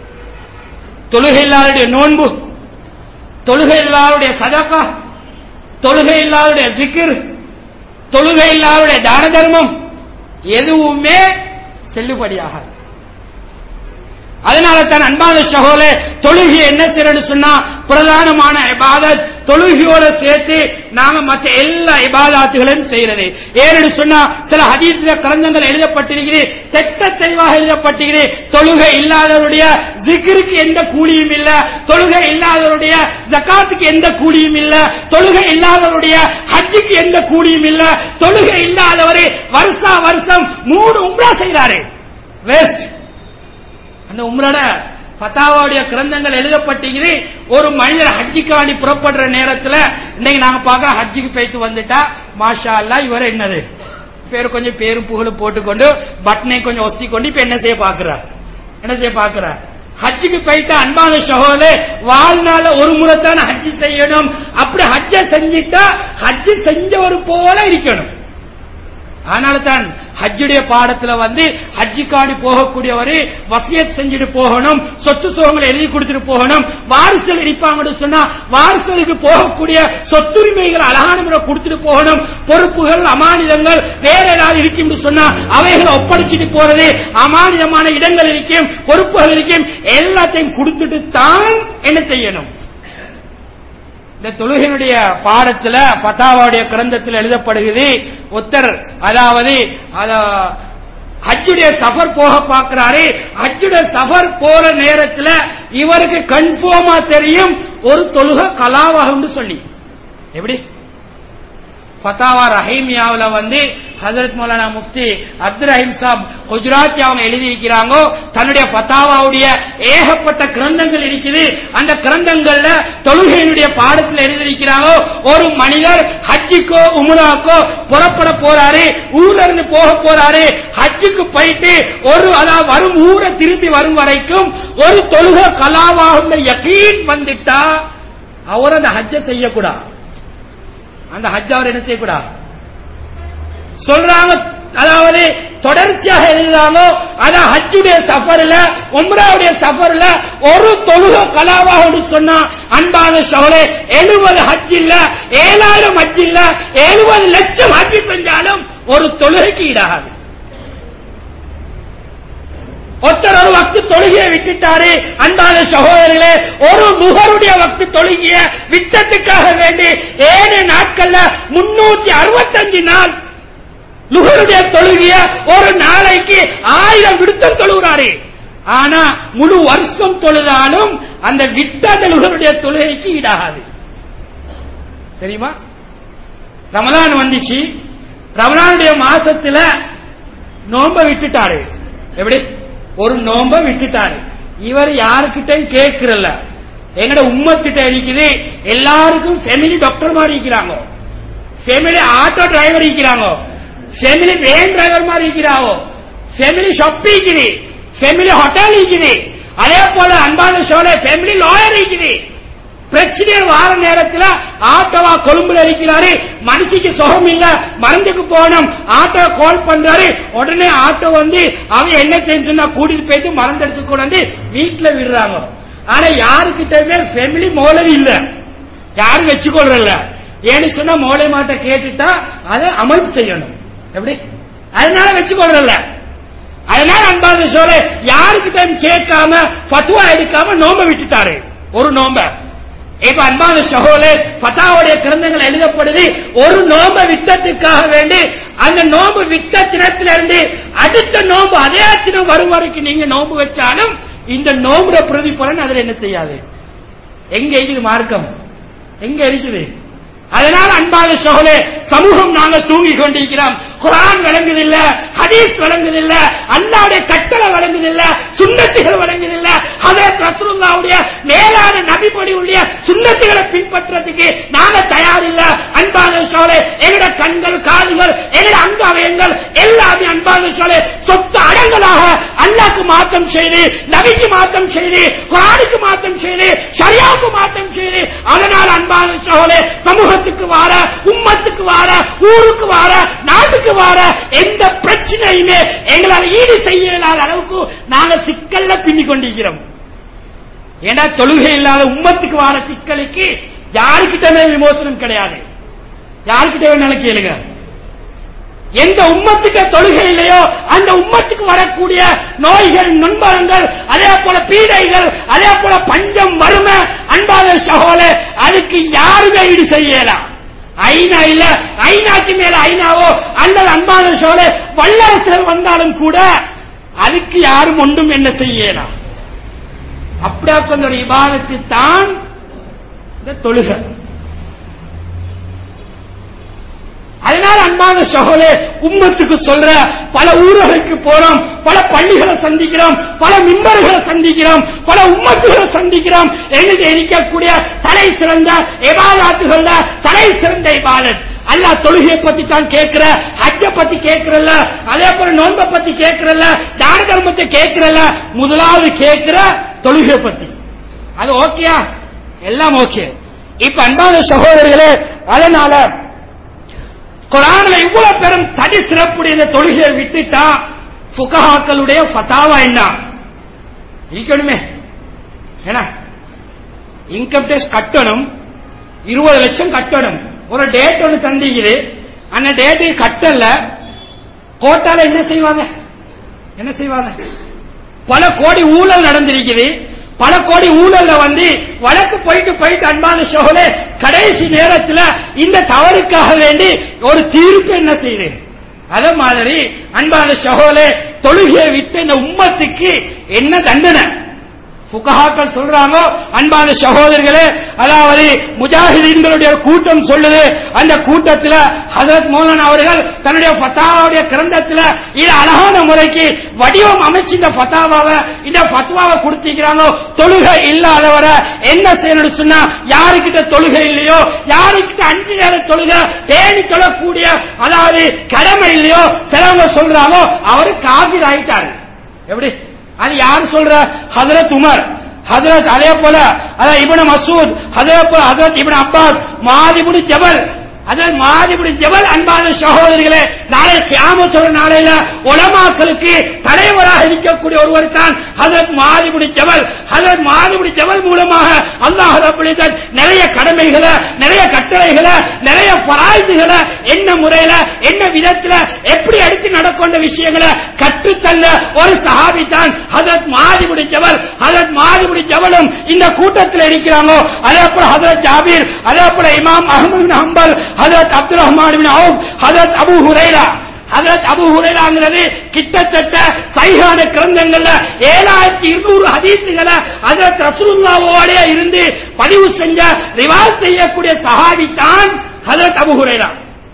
தொழுகை இல்லாதடைய நோன்பு தொழுகை இல்லாதடைய சதக்கா தொழுகை இல்லாதடைய ஜிக்கிர் தொழுகை இல்லாதடைய தான தர்மம் எதுவுமே செல்லுபடியாகாது அதனால தான் அன்பான சகோலே தொழுகை என்ன செய்யறது சொன்னா பிரதானமான இபாதத் தொழுகையோட சேர்த்து நாம மற்ற எல்லா இபாதாத்துகளையும் செய்யறது ஏன்னு சொன்னா சில ஹதீஸ்ல கலந்தங்கள் எழுதப்பட்டிருக்கிறது தெட்ட தெளிவாக எழுதப்பட்டிருக்கிறது தொழுகை இல்லாதவருடைய ஜிக்ருக்கு எந்த கூலியும் இல்ல தொழுகை இல்லாதவருடைய ஜக்காத்துக்கு எந்த கூலியும் இல்ல தொழுகை இல்லாதவருடைய ஹஜ்ஜுக்கு எந்த கூலியும் இல்ல தொழுகை இல்லாதவரு வருஷா வருஷம் மூணு உம்ரா செய்யறாரு வேஸ்ட் அந்த உம்ரட பத்தாவாவுடைய கிரந்தங்கள் எழுதப்பட்டிருக்குது ஒரு மனிதர் ஹஜ்ஜிக்கு வேண்டி புறப்படுற நேரத்துல இன்னைக்கு நாங்க பார்க்க ஹஜ்ஜிக்கு போயிட்டு வந்துட்டா மாஷா அல்லா இவர் என்னது பேர் கொஞ்சம் பேரும் புகழும் போட்டுக்கொண்டு பட்டனை கொஞ்சம் ஒஸ்தி கொண்டு இப்ப என்ன செய்ய பாக்குறார் என்ன செய்ய பாக்குறார் ஹஜ்ஜுக்கு போயிட்டு அன்பான சகோதரே வாழ்நாள ஒரு முறை தான் ஹஜ்ஜி செய்யணும் அப்படி ஹஜ்ஜ செஞ்சிட்டா ஹஜ்ஜி செஞ்சவர் போல இருக்கணும் அதனால தான் ஹஜ்ஜுடைய பாடத்துல வந்து ஹஜ்ஜிக்காடி போகக்கூடியவரு வசியத் செஞ்சுட்டு போகணும் சொத்து சுகங்களை எழுதி கொடுத்துட்டு போகணும் வாரிசுகள் இருப்பாங்கன்னு சொன்னா வாரிசுகளுக்கு போகக்கூடிய சொத்துரிமைகள் அழகான முறை கொடுத்துட்டு போகணும் பொறுப்புகள் அமானிதங்கள் வேற ஏதாவது இருக்கும் சொன்னா அவைகளை ஒப்படைச்சிட்டு போறது அமானிதமான இடங்கள் இருக்கும் பொறுப்புகள் இருக்கும் எல்லாத்தையும் கொடுத்துட்டு தான் என்ன செய்யணும் இந்த தொழுகையினுடைய பாடத்துல பத்தாவாவுடைய கிரந்தத்தில் எழுதப்படுகிறது ஒத்தர் அதாவது அத- ஹஜ்ஜுடைய சஃபர் போக பார்க்கிறாரு ஹஜ்ஜுடைய சஃபர் போற நேரத்துல இவருக்கு கன்ஃபார்மா தெரியும் ஒரு தொழுகை கலாவாகும்னு சொல்லி எப்படி ஃபத்தாவா ரஹீமியாவுல வந்து ஹஜரத் மௌலானா முஃப்தி அப்துல் ரஹீம் சாப் குஜராத்தி அவங்க எழுதியிருக்கிறாங்க தன்னுடைய ஃபத்தாவாவுடைய ஏகப்பட்ட கிரந்தங்கள் இருக்குது அந்த கிரந்தங்கள்ல தொழுகையினுடைய பாடத்தில் எழுதியிருக்கிறாங்க ஒரு மனிதர் ஹஜ்ஜுக்கோ உம்ராக்கோ புறப்பட போறாரு ஊர்ல இருந்து போக போறாரு ஹஜ்ஜுக்கு போயிட்டு ஒரு அதாவது வரும் ஊரை திரும்பி வரும் வரைக்கும் ஒரு தொழுகை கலாவாகும் யகீன் வந்துட்டா அவர் அந்த ஹஜ்ஜை செய்யக்கூடாது அந்த ஹஜ் அவர் என்ன செய்யக்கூடாது சொல்றாங்க அதாவது தொடர்ச்சியாக எழுதுறாங்க ஆனா ஹஜ்ஜுடைய சஃபர்ல உம்ராவுடைய சஃபர்ல ஒரு தொழுக கலாவாக சொன்னா அன்பான சோழே எழுபது ஹஜ் இல்ல ஏழாயிரம் ஹஜ் இல்ல எழுபது லட்சம் ஹஜ் செஞ்சாலும் ஒரு தொழுகைக்கு ஈடாகாது ஒருத்தர் ஒரு வக்து தொழுகையை விட்டுட்டாரு அன்பான சகோதரர்களே ஒரு முகருடைய வக்து தொழுகிய விட்டத்துக்காக வேண்டி ஏழு நாட்கள்ல முன்னூத்தி அறுபத்தஞ்சு நாள் லுகருடைய தொழுகிய ஒரு நாளைக்கு ஆயிரம் விடுத்தம் தொழுகிறாரு ஆனா முழு வருஷம் தொழுதாலும் அந்த விட்ட அந்த லுகருடைய தொழுகைக்கு ஈடாகாது தெரியுமா ரமலான் வந்துச்சு ரமலானுடைய மாசத்துல நோம்ப விட்டுட்டாரு எப்படி ஒரு நோம்ப விட்டுட்டாரு இவர் யாருக்கிட்டையும் கேட்கிறல்ல எங்கட உம்மத்திட்ட இருக்குது எல்லாருக்கும் ஃபெமிலி டாக்டர் மாதிரி இருக்கிறாங்க ஃபெமிலி ஆட்டோ டிரைவர் இருக்கிறாங்க ஃபெமிலி வேன் டிரைவர் மாதிரி இருக்கிறாங்க ஃபெமிலி ஷாப் இருக்குது ஃபெமிலி ஹோட்டல் இருக்குது அதே போல அன்பான சோழ ஃபெமிலி லாயர் இருக்குது பிரச்சனை வார நேரத்துல ஆட்டோவா கொழும்புல இருக்கிறாரு மனுஷிக்கு சுகம் இல்ல மருந்துக்கு போகணும் ஆட்டோ கால் பண்றாரு உடனே ஆட்டோ வந்து அவன் என்ன செஞ்சுன்னா கூட்டிட்டு போயிட்டு மருந்து எடுத்து கொண்டு வீட்டுல விடுறாங்க ஆனா யாருக்கிட்டயுமே ஃபேமிலி மோளவி இல்ல யாரும் வச்சுக்கொள்றல ஏன்னு சொன்னா மோளை மாட்ட கேட்டுட்டா அதை அமல் செய்யணும் எப்படி அதனால வச்சுக்கொள்றல அதனால அன்பான சோழ யாருக்கிட்ட கேட்காம பத்துவா எடுக்காம நோம்ப விட்டுட்டாரு ஒரு நோம்ப இப்ப அன்பான சகோதரர் பத்தாவுடைய கிரந்தங்கள் எழுதப்படுது ஒரு நோம்ப விட்டத்துக்காக வேண்டி அந்த நோம்பு விட்ட தினத்திலிருந்து அடுத்த நோம்பு அதே தினம் வரும் வரைக்கும் நீங்க நோம்பு வச்சாலும் இந்த நோம்புற பிரதிபலன் அதுல என்ன செய்யாது எங்க இருக்குது மார்க்கம் எங்க இருக்குது அதனால அன்பான சோழே சமூகம் நாங்க தூங்கி கொண்டிருக்கிறோம் குரான் விளங்குதில்ல ஹதீஸ் விளங்குதில்ல அல்லாவுடைய கட்டளை விளங்குதில்ல சுண்ணத்துகள் விளங்குதில்ல ஹதரத் ரசூலுல்லாவுடைய மேலான நபிபடியுடைய சுண்ணத்துகளை பின்பற்றதுக்கு நாங்க தயார் இல்ல அன்பான சோழே எங்கட கண்கள் காதுகள் எங்கட அங்க அவயங்கள் எல்லாமே அன்பான சோழே சொத்து அடங்கலாக அல்லாக்கு மாற்றம் செய்து நபிக்கு மாற்றம் செய்து குரானுக்கு மாற்றம் செய்து ஷரியாவுக்கு மாற்றம் செய்து அதனால் அன்பான சோழே சமூகத்துக்கு வார உம்மத்துக்கு வார ஊருக்கு வார நாட்டுக்கு வார எந்த பிரச்சனையுமே எங்களால் ஈடு செய்ய இயலாத அளவுக்கு நாங்க சிக்கல்ல பின்னி கொண்டிருக்கிறோம் ஏன்னா தொழுகை இல்லாத உம்மத்துக்கு வார சிக்கலுக்கு யாருக்கிட்டமே விமோசனம் கிடையாது யாருக்கிட்ட வேணாலும் கேளுங்க எந்த உம்மத்துக்கு தொழுகை இல்லையோ அந்த உம்மத்துக்கு வரக்கூடிய நோய்கள் நுண்பரங்கள் அதே போல பீடைகள் அதே போல பஞ்சம் வறுமை அன்பான சகோல அதுக்கு யாருமே ஈடு செய்யலாம் ஐநா இல்ல ஐநாக்கு மேல ஐநாவோ அல்லது அன்பான சோழ வல்லரசர் வந்தாலும் கூட அதுக்கு யாரும் ஒன்றும் என்ன செய்யலாம் அப்படியா கொஞ்சம் இபாதத்து தான் இந்த தொழுகை அதனால அன்பான சகோலே உம்மத்துக்கு சொல்ற பல ஊர்களுக்கு போறோம் பல பள்ளிகளை சந்திக்கிறோம் பல மிம்பர்களை சந்திக்கிறோம் பல உம்மத்துகளை சந்திக்கிறோம் எங்களுக்கு இருக்கக்கூடிய தலை சிறந்த எபாதாத்துகள்ல தலை சிறந்த இபாதத் அல்லாஹ் தொழுகையை பத்தி தான் கேட்கிற ஹஜ்ஜ பத்தி கேட்கிறல்ல அதே போல நோன்பை பத்தி கேட்கிறல்ல தான தர்மத்தை கேட்கிறல்ல முதலாவது கேட்கிற தொழுகை பத்தி அது ஓகேயா எல்லாம் ஓகே இப்ப அன்பான சகோதரர்களே அதனால குரான்ல இவ்வளவு பெரும் தனி சிறப்புடைய இந்த தொழுகையை விட்டுட்டா புகஹாக்களுடைய ஃபதாவா என்ன இருக்கணுமே ஏன்னா இன்கம் டேக்ஸ் கட்டணும் இருபது லட்சம் கட்டணும் ஒரு டேட் ஒன்று தந்திக்குது அந்த டேட்டுக்கு கட்டல கோட்டால என்ன செய்வாங்க என்ன செய்வாங்க பல கோடி ஊழல் நடந்திருக்குது பல கோடி ஊழல்ல வந்து வழக்கு போயிட்டு போயிட்டு அன்பான சோழே கடைசி நேரத்தில் இந்த தவறுக்காக வேண்டி ஒரு தீர்ப்பு என்ன செய்யுது அத மாதிரி அன்பான சகோலே தொழுகையை விட்டு இந்த உம்மத்துக்கு என்ன தண்டனை புகஹாக்கள் சொல்றாங்க அன்பான சகோதரர்களே அதாவது முஜாஹிதீன்களுடைய கூட்டம் சொல்லுது அந்த கூட்டத்தில் ஹசரத் மௌலானா அவர்கள் தன்னுடைய ஃபத்தாவுடைய கிரந்தத்தில் இது அழகான முறைக்கு வடிவம் அமைச்சு இந்த ஃபத்தாவாவை இந்த ஃபத்வாவை கொடுத்திருக்கிறாங்க தொழுகை இல்லாதவரை என்ன செய்யணும்னு சொன்னா யாருக்கிட்ட தொழுகை இல்லையோ யாருக்கிட்ட அஞ்சு நேரம் தொழுகை தேடி தொழக்கூடிய அதாவது கடமை இல்லையோ சிலவங்க சொல்றாங்க அவரு காபிர் ஆயிட்டாரு எப்படி அது யார் சொல்ற ஹதரத் உமர் ஹதரத் அதே போல அதான் இப்னு மசூத் அதே போல ஹதரத் இப்னு அப்பாஸ் மாதிபுடி ஜபல் அதாவது மாதிபுடி ஜபல் அன்பான சகோதரிகளே நாளை கியாமத்தோட நாளையில உலமாக்களுக்கு தலைவராக இருக்கக்கூடிய ஒருவர் தான் ஹதரத் மாதிபுடி ஜபல் ஹதரத் மாதிபுடி ஜபல் மூலமாக அல்லாஹ் ரப்பல் இஸ்ஸத் நிறைய கடமைகளை நிறைய கட்டளைகளை நிறைய பராய்ந்துகளை என்ன முறையில என்ன விதத்துல எப்படி எடுத்து நடக்கொண்ட விஷயங்களை கற்றுத்தள்ள ஒரு சஹாபி தான் ஹதரத் மாதிபுடி ஜபல் ஹதரத் மாதிபுடி ஜபலும் இந்த கூட்டத்தில் இருக்கிறாங்க அதே போல ஹதரத் ஜாபீர் அதே போல இமாம் அஹமது பின் ஹம்பல் ஹதரத் அப்துல் ரஹ்மான் பின் அவுப் ஹதரத் அபு ஹுரைரா ஹதரத் அபு ஹுரைராங்கிறது கிட்டத்தட்ட சைகான கிரந்தங்கள்ல ஏழாயிரத்தி இருநூறு ஹதீசுகளை ஹதரத் ரசூலுல்லாவோட இருந்து பதிவு செஞ்ச ரிவாஸ் செய்யக்கூடிய சஹாபி தான் ஹதரத் அபு ஹுரைரா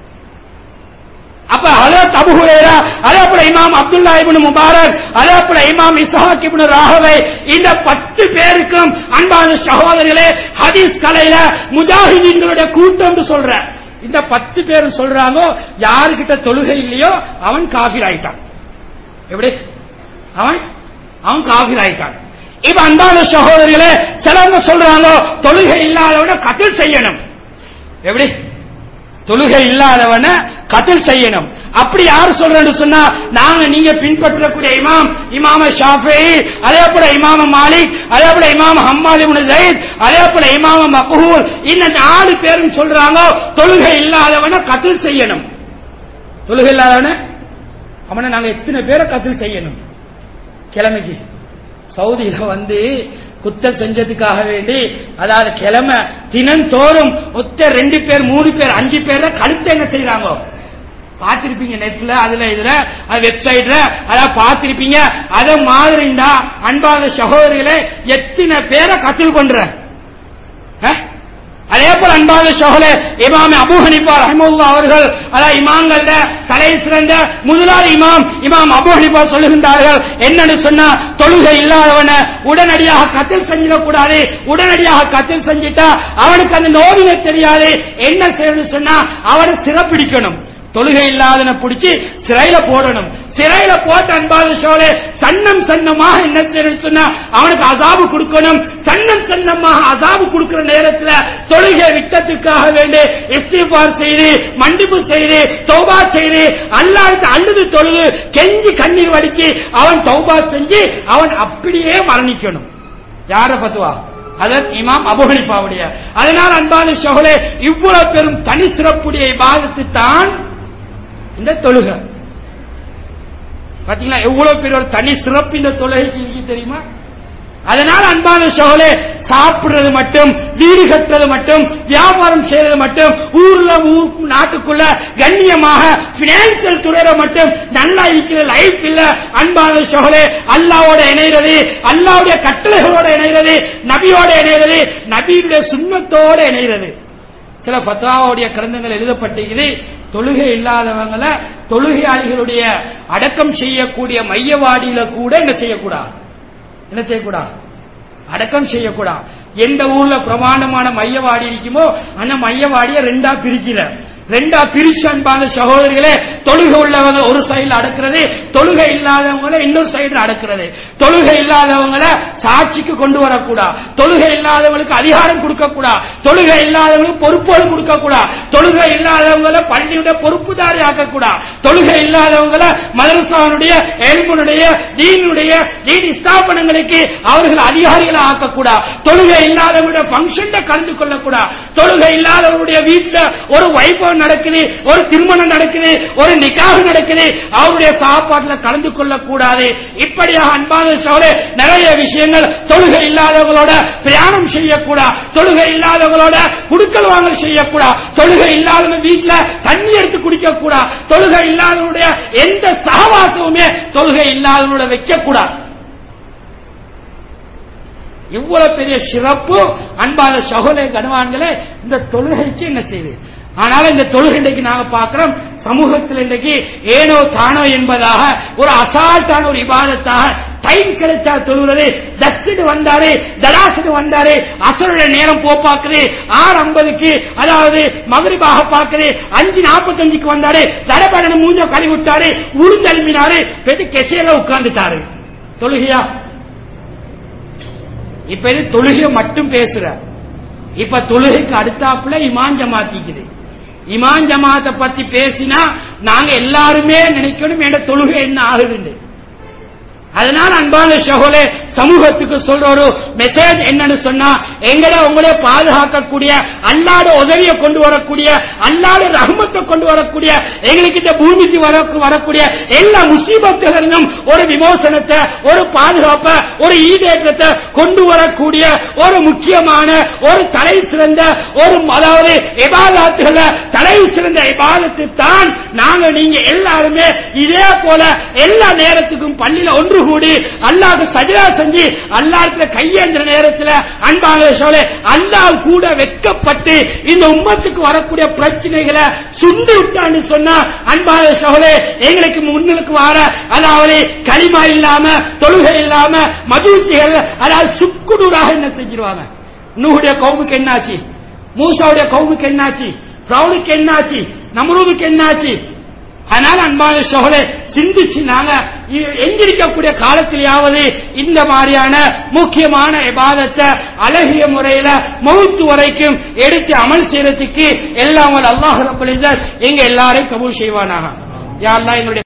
அப்ப ஹதரத் அபு ஹுரைரா அதே போல இமாம் அப்துல்லா இப்னு முபாரக் அதே போல இமாம் இஸ்ஹாக் இப்னு ராகவை இந்த பத்து பேருக்கும் அன்பான சகோதரர்களே ஹதீஸ் கலையில முஜாஹிதீன்களுடைய கூட்டம் சொல்ற இந்த பத்து பேரும் சொல்றாங்க யாருக்கிட்ட தொழுகை இல்லையோ அவன் காஃபிர் ஆயிட்டான் எப்படி அவன் அவன் காஃபிர் ஆயிட்டான் இப்ப அன்பான சகோதரர்களே சிலவங்க சொல்றாங்க தொழுகை இல்லாதவன கத்தில் செய்யணும் எப்படி தொழுகை இல்லாதவன கத்தில் செய்யணும் அப்படி யார் சொல்றேன்னு சொன்னா நாங்க நீங்க பின்பற்றக்கூடிய இமாம் இமாம ஷாஃபி அதே போல இமாம மாலிக் அதே போல இமாம ஹம்மாத் இப்னு ஜைத் அதே போல இமாம மக்ஹூல் இந்த நாலு பேரும் சொல்றாங்க தொழுகை இல்லாதவன கத்தில் செய்யணும் தொழுகை இல்லாதவன அவனை நாங்க எத்தனை பேரை கத்தில் செய்யணும் கிழமைக்கு சவுதியில வந்து குத்தல் செஞ்சதுக்காக வேண்டி அதாவது கிழமை தினந்தோறும் ஒத்த ரெண்டு பேர் மூணு பேர் அஞ்சு பேர்ல கழுத்து என்ன செய்யறாங்க பார்த்திருப்பீங்க நெட்ல அதுல இதுல வெப்சைட்ல அதான் பார்த்திருப்பீங்க அத மாதிரிண்டா அன்பான சகோதரிகளே எத்தனை பேரை கத்தில் பண்ற அஹ்? அதே போல அன்பான சகோதரே இமாம் அபூ ஹனிஃபா ரஹ்மத்துல்லாஹ் அவர்கள் அதாவது இமாம்கள தலை சிறந்த முதலாளி இமாம் இமாம் அபூ ஹனிஃபா சொல்லுகின்றார்கள் என்னன்னு சொன்னா தொழுகை இல்லாதவன உடனடியாக கத்தில் செஞ்சிடக்கூடாது உடனடியாக கத்தில் செஞ்சிட்டா அவனுக்கு அந்த நோவினை தெரியாது என்ன செய்யணும்னு சொன்னா அவனை சிறப்பிடிக்கணும் தொழுகை இல்லாதன பிடிச்சி சிறையில போடணும் சிறையில போட்ட அன்பாத சோழே சன்னம் சன்னமாக என்ன செய்யணும்னு சொன்னா அவனுக்கு அசாபு கொடுக்கணும் சன்னம் சன்னமாக அசாபு கொடுக்கிற நேரத்துல தொழுகை விட்டத்துக்காக வேண்டி இஸ்திஃபார் செய்து மன்னிப்பு செய்து தௌபா செய்து அல்லாஹ்வுக்கு அழுது தொழுது கெஞ்சி கண்ணீர் வடிச்சு அவன் தௌபா செஞ்சு அவன் அப்படியே மரணிக்கணும் யார பத்துவா அதன் இமாம் அபுஹனிஃபாவுடைய அதனால் அன்பான சோழே இவ்வளவு பெரும் தனி சிறப்புடைய இபாதத்து தான் இந்த தொழுகை பாத்தீங்களா எவ்வளவு பெரிய ஒரு தனி சிறப்பு இந்த தொழுகைக்கு இருக்கு தெரியுமா அதனால அன்பான சோழே சாப்பிடுறது மட்டும் வீடு கட்டுறது மட்டும் வியாபாரம் செய்யறது மட்டும் ஊர்ல ஊர் நாட்டுக்குள்ள கண்ணியமாக பினான்சியல் துறையில மட்டும் நல்லா இருக்கிற லைஃப் இல்ல அன்பான சோழே அல்லாவோட இணைகிறது அல்லாவுடைய கட்டளைகளோட இணைகிறது நபியோட இணைகிறது நபியுடைய சுண்ணத்தோட இணைகிறது சில ஃபத்வாவுடைய கிரந்தங்கள் எழுதப்பட்டிருக்குது தொழுகை இல்லாதவங்கள தொழுகையாளிகளுடைய அடக்கம் செய்யக்கூடிய மையவாடியில கூட என்ன செய்யக்கூடாது என்ன செய்யக்கூடாது அடக்கம் செய்யக்கூடாது எந்த ஊர்ல பிரமாண்டமான மையவாடி இருக்குமோ அந்த மையவாடியை ரெண்டா பிரிக்கிற ரெண்டா பிரிச்சு அன்பான சகோதரிகளே தொழுகை உள்ளவங்க ஒரு சைடுல அடக்கிறது தொழுகை இல்லாதவங்களை இன்னொரு சைடுல அடக்கிறது தொழுகை இல்லாதவங்களை சாட்சிக்கு கொண்டு வரக்கூடாது தொழுகை இல்லாதவங்களுக்கு அதிகாரம் கொடுக்க கூடாது தொழுகை இல்லாதவங்களுக்கு பொறுப்போடு கொடுக்க கூடாது தொழுகை இல்லாதவங்களை பள்ளியுடைய பொறுப்புதாரி ஆக்கக்கூடாது தொழுகை இல்லாதவங்களை மதரசாவுடைய எல்முனுடைய தீனுடைய தீன் ஸ்தாபனங்களுக்கு அவர்கள் அதிகாரிகளை ஆக்கக்கூடாது தொழுகை இல்லாதவங்களுடைய பங்கன் கலந்து கொள்ளக்கூடாது தொழுகை இல்லாதவருடைய வீட்டுல ஒரு வைபவம் நடக்குது ஒரு திருமணம் நடக்குது ஒரு நிக்காக நடக்குது அவருடைய சாப்பாட்டுல கலந்து கொள்ளக்கூடாது இப்படியாக அன்பான சோழ நிறைய விஷயங்கள் தொழுகை இல்லாதவங்களோட பிரயாணம் செய்யக்கூடாது தொழுகை இல்லாதவங்களோட குடுக்கல் வாங்கல் செய்யக்கூடாது தொழுகை இல்லாதவங்க வீட்டுல தண்ணி எடுத்து குடிக்க கூடாது தொழுகை இல்லாதவனுடைய எந்த சகவாசமுமே தொழுகை இல்லாதவனோட வைக்கக்கூடாது இவ்வளவு பெரிய சிறப்பு அன்பான சகோதர கனவான்களே இந்த தொழுகைக்கு என்ன செய்யுது ஆனால் இந்த தொழுகை இன்றைக்கு நாங்க பார்க்கிறோம் சமூகத்தில் இன்றைக்கு ஏனோ தானோ என்பதாக ஒரு அசால்ட்டான ஒரு இபாதத்தாக டைம் கிடைச்சா தொழுகிறது தஸ்டு வந்தாரு தடாசுடு வந்தாரு அசருடைய நேரம் போ பாக்குது ஆறு ஐம்பதுக்கு அதாவது மகரிபாக பாக்குது அஞ்சு நாற்பத்தஞ்சுக்கு வந்தாரு தடபடன மூஞ்ச கழுவி விட்டாரு உளுந்தெழுப்பினாரு பெரிய கெசையில உட்கார்ந்துட்டாரு தொழுகையா இப்ப இது தொழுகை மட்டும் பேசுற இப்ப தொழுகைக்கு அடுத்தாப்புல இமான் ஜமாத்திக்குது இமான் ஜமாத்தை பத்தி பேசினா நாங்க எல்லாருமே நினைக்கணும் என்ற தொழுகை என்ன ஆகுதுண்டு அதனால அன்பான சகோலே சமூகத்துக்கு சொல்ற ஒரு மெசேஜ் என்னன்னு சொன்னா எங்களை உங்களே பாதுகாக்கக்கூடிய அல்லாட உதவியை கொண்டு வரக்கூடிய அல்லாட ரஹமத்தை கொண்டு வரக்கூடிய எங்களுக்கு இந்த பூமிக்கு வர வரக்கூடிய எல்லா முசீபத்துகளிலும் ஒரு விமோசனத்தை ஒரு பாதுகாப்பை ஒரு ஈடேற்றத்தை கொண்டு வரக்கூடிய ஒரு முக்கியமான ஒரு தலை சிறந்த ஒரு அதாவது இபாதத்துகள தலை சிறந்த இபாதத்தை தான் நாங்க நீங்க எல்லாருமே இதே போல எல்லா நேரத்துக்கும் பள்ளியில ஒன்று கூடி அல்லாஹ் சஜிதா செஞ்சு அல்லாஹ்ல கையேந்திர நேரத்தில் அன்பாக சொல்ல அல்லாஹ் கூட வெட்கப்பட்டு இந்த உம்மத்துக்கு வரக்கூடிய பிரச்சனைகளை சுண்டி விட்டான்னு சொன்னா அன்பாக சோழே எங்களுக்கு முன்னுக்கு வர அதாவது களிமா இல்லாம தொழுகை இல்லாம மஜூசிகள் அதாவது சுக்குநூறாக என்ன செஞ்சிருவாங்க நூடைய கவுமுக்கு என்னாச்சு மூசாவுடைய கவுமுக்கு என்னாச்சு பிரவுனுக்கு என்னாச்சு நம்ரூதுக்கு என்னாச்சு அதனால அன்பான சோழே சிந்திச்சு நாங்க எங்கிருக்கக்கூடிய காலத்திலேயாவது இந்த மாதிரியான முக்கியமான விவாதத்தை அழகிய முறையில மௌத்து வரைக்கும் எடுத்து அமல் செய்யறதுக்கு எல்லாம் அல்லாஹ் ரபுல் எங்க எல்லாரையும் கபூல் செய்வானாக யாரெல்லாம் எங்களுடைய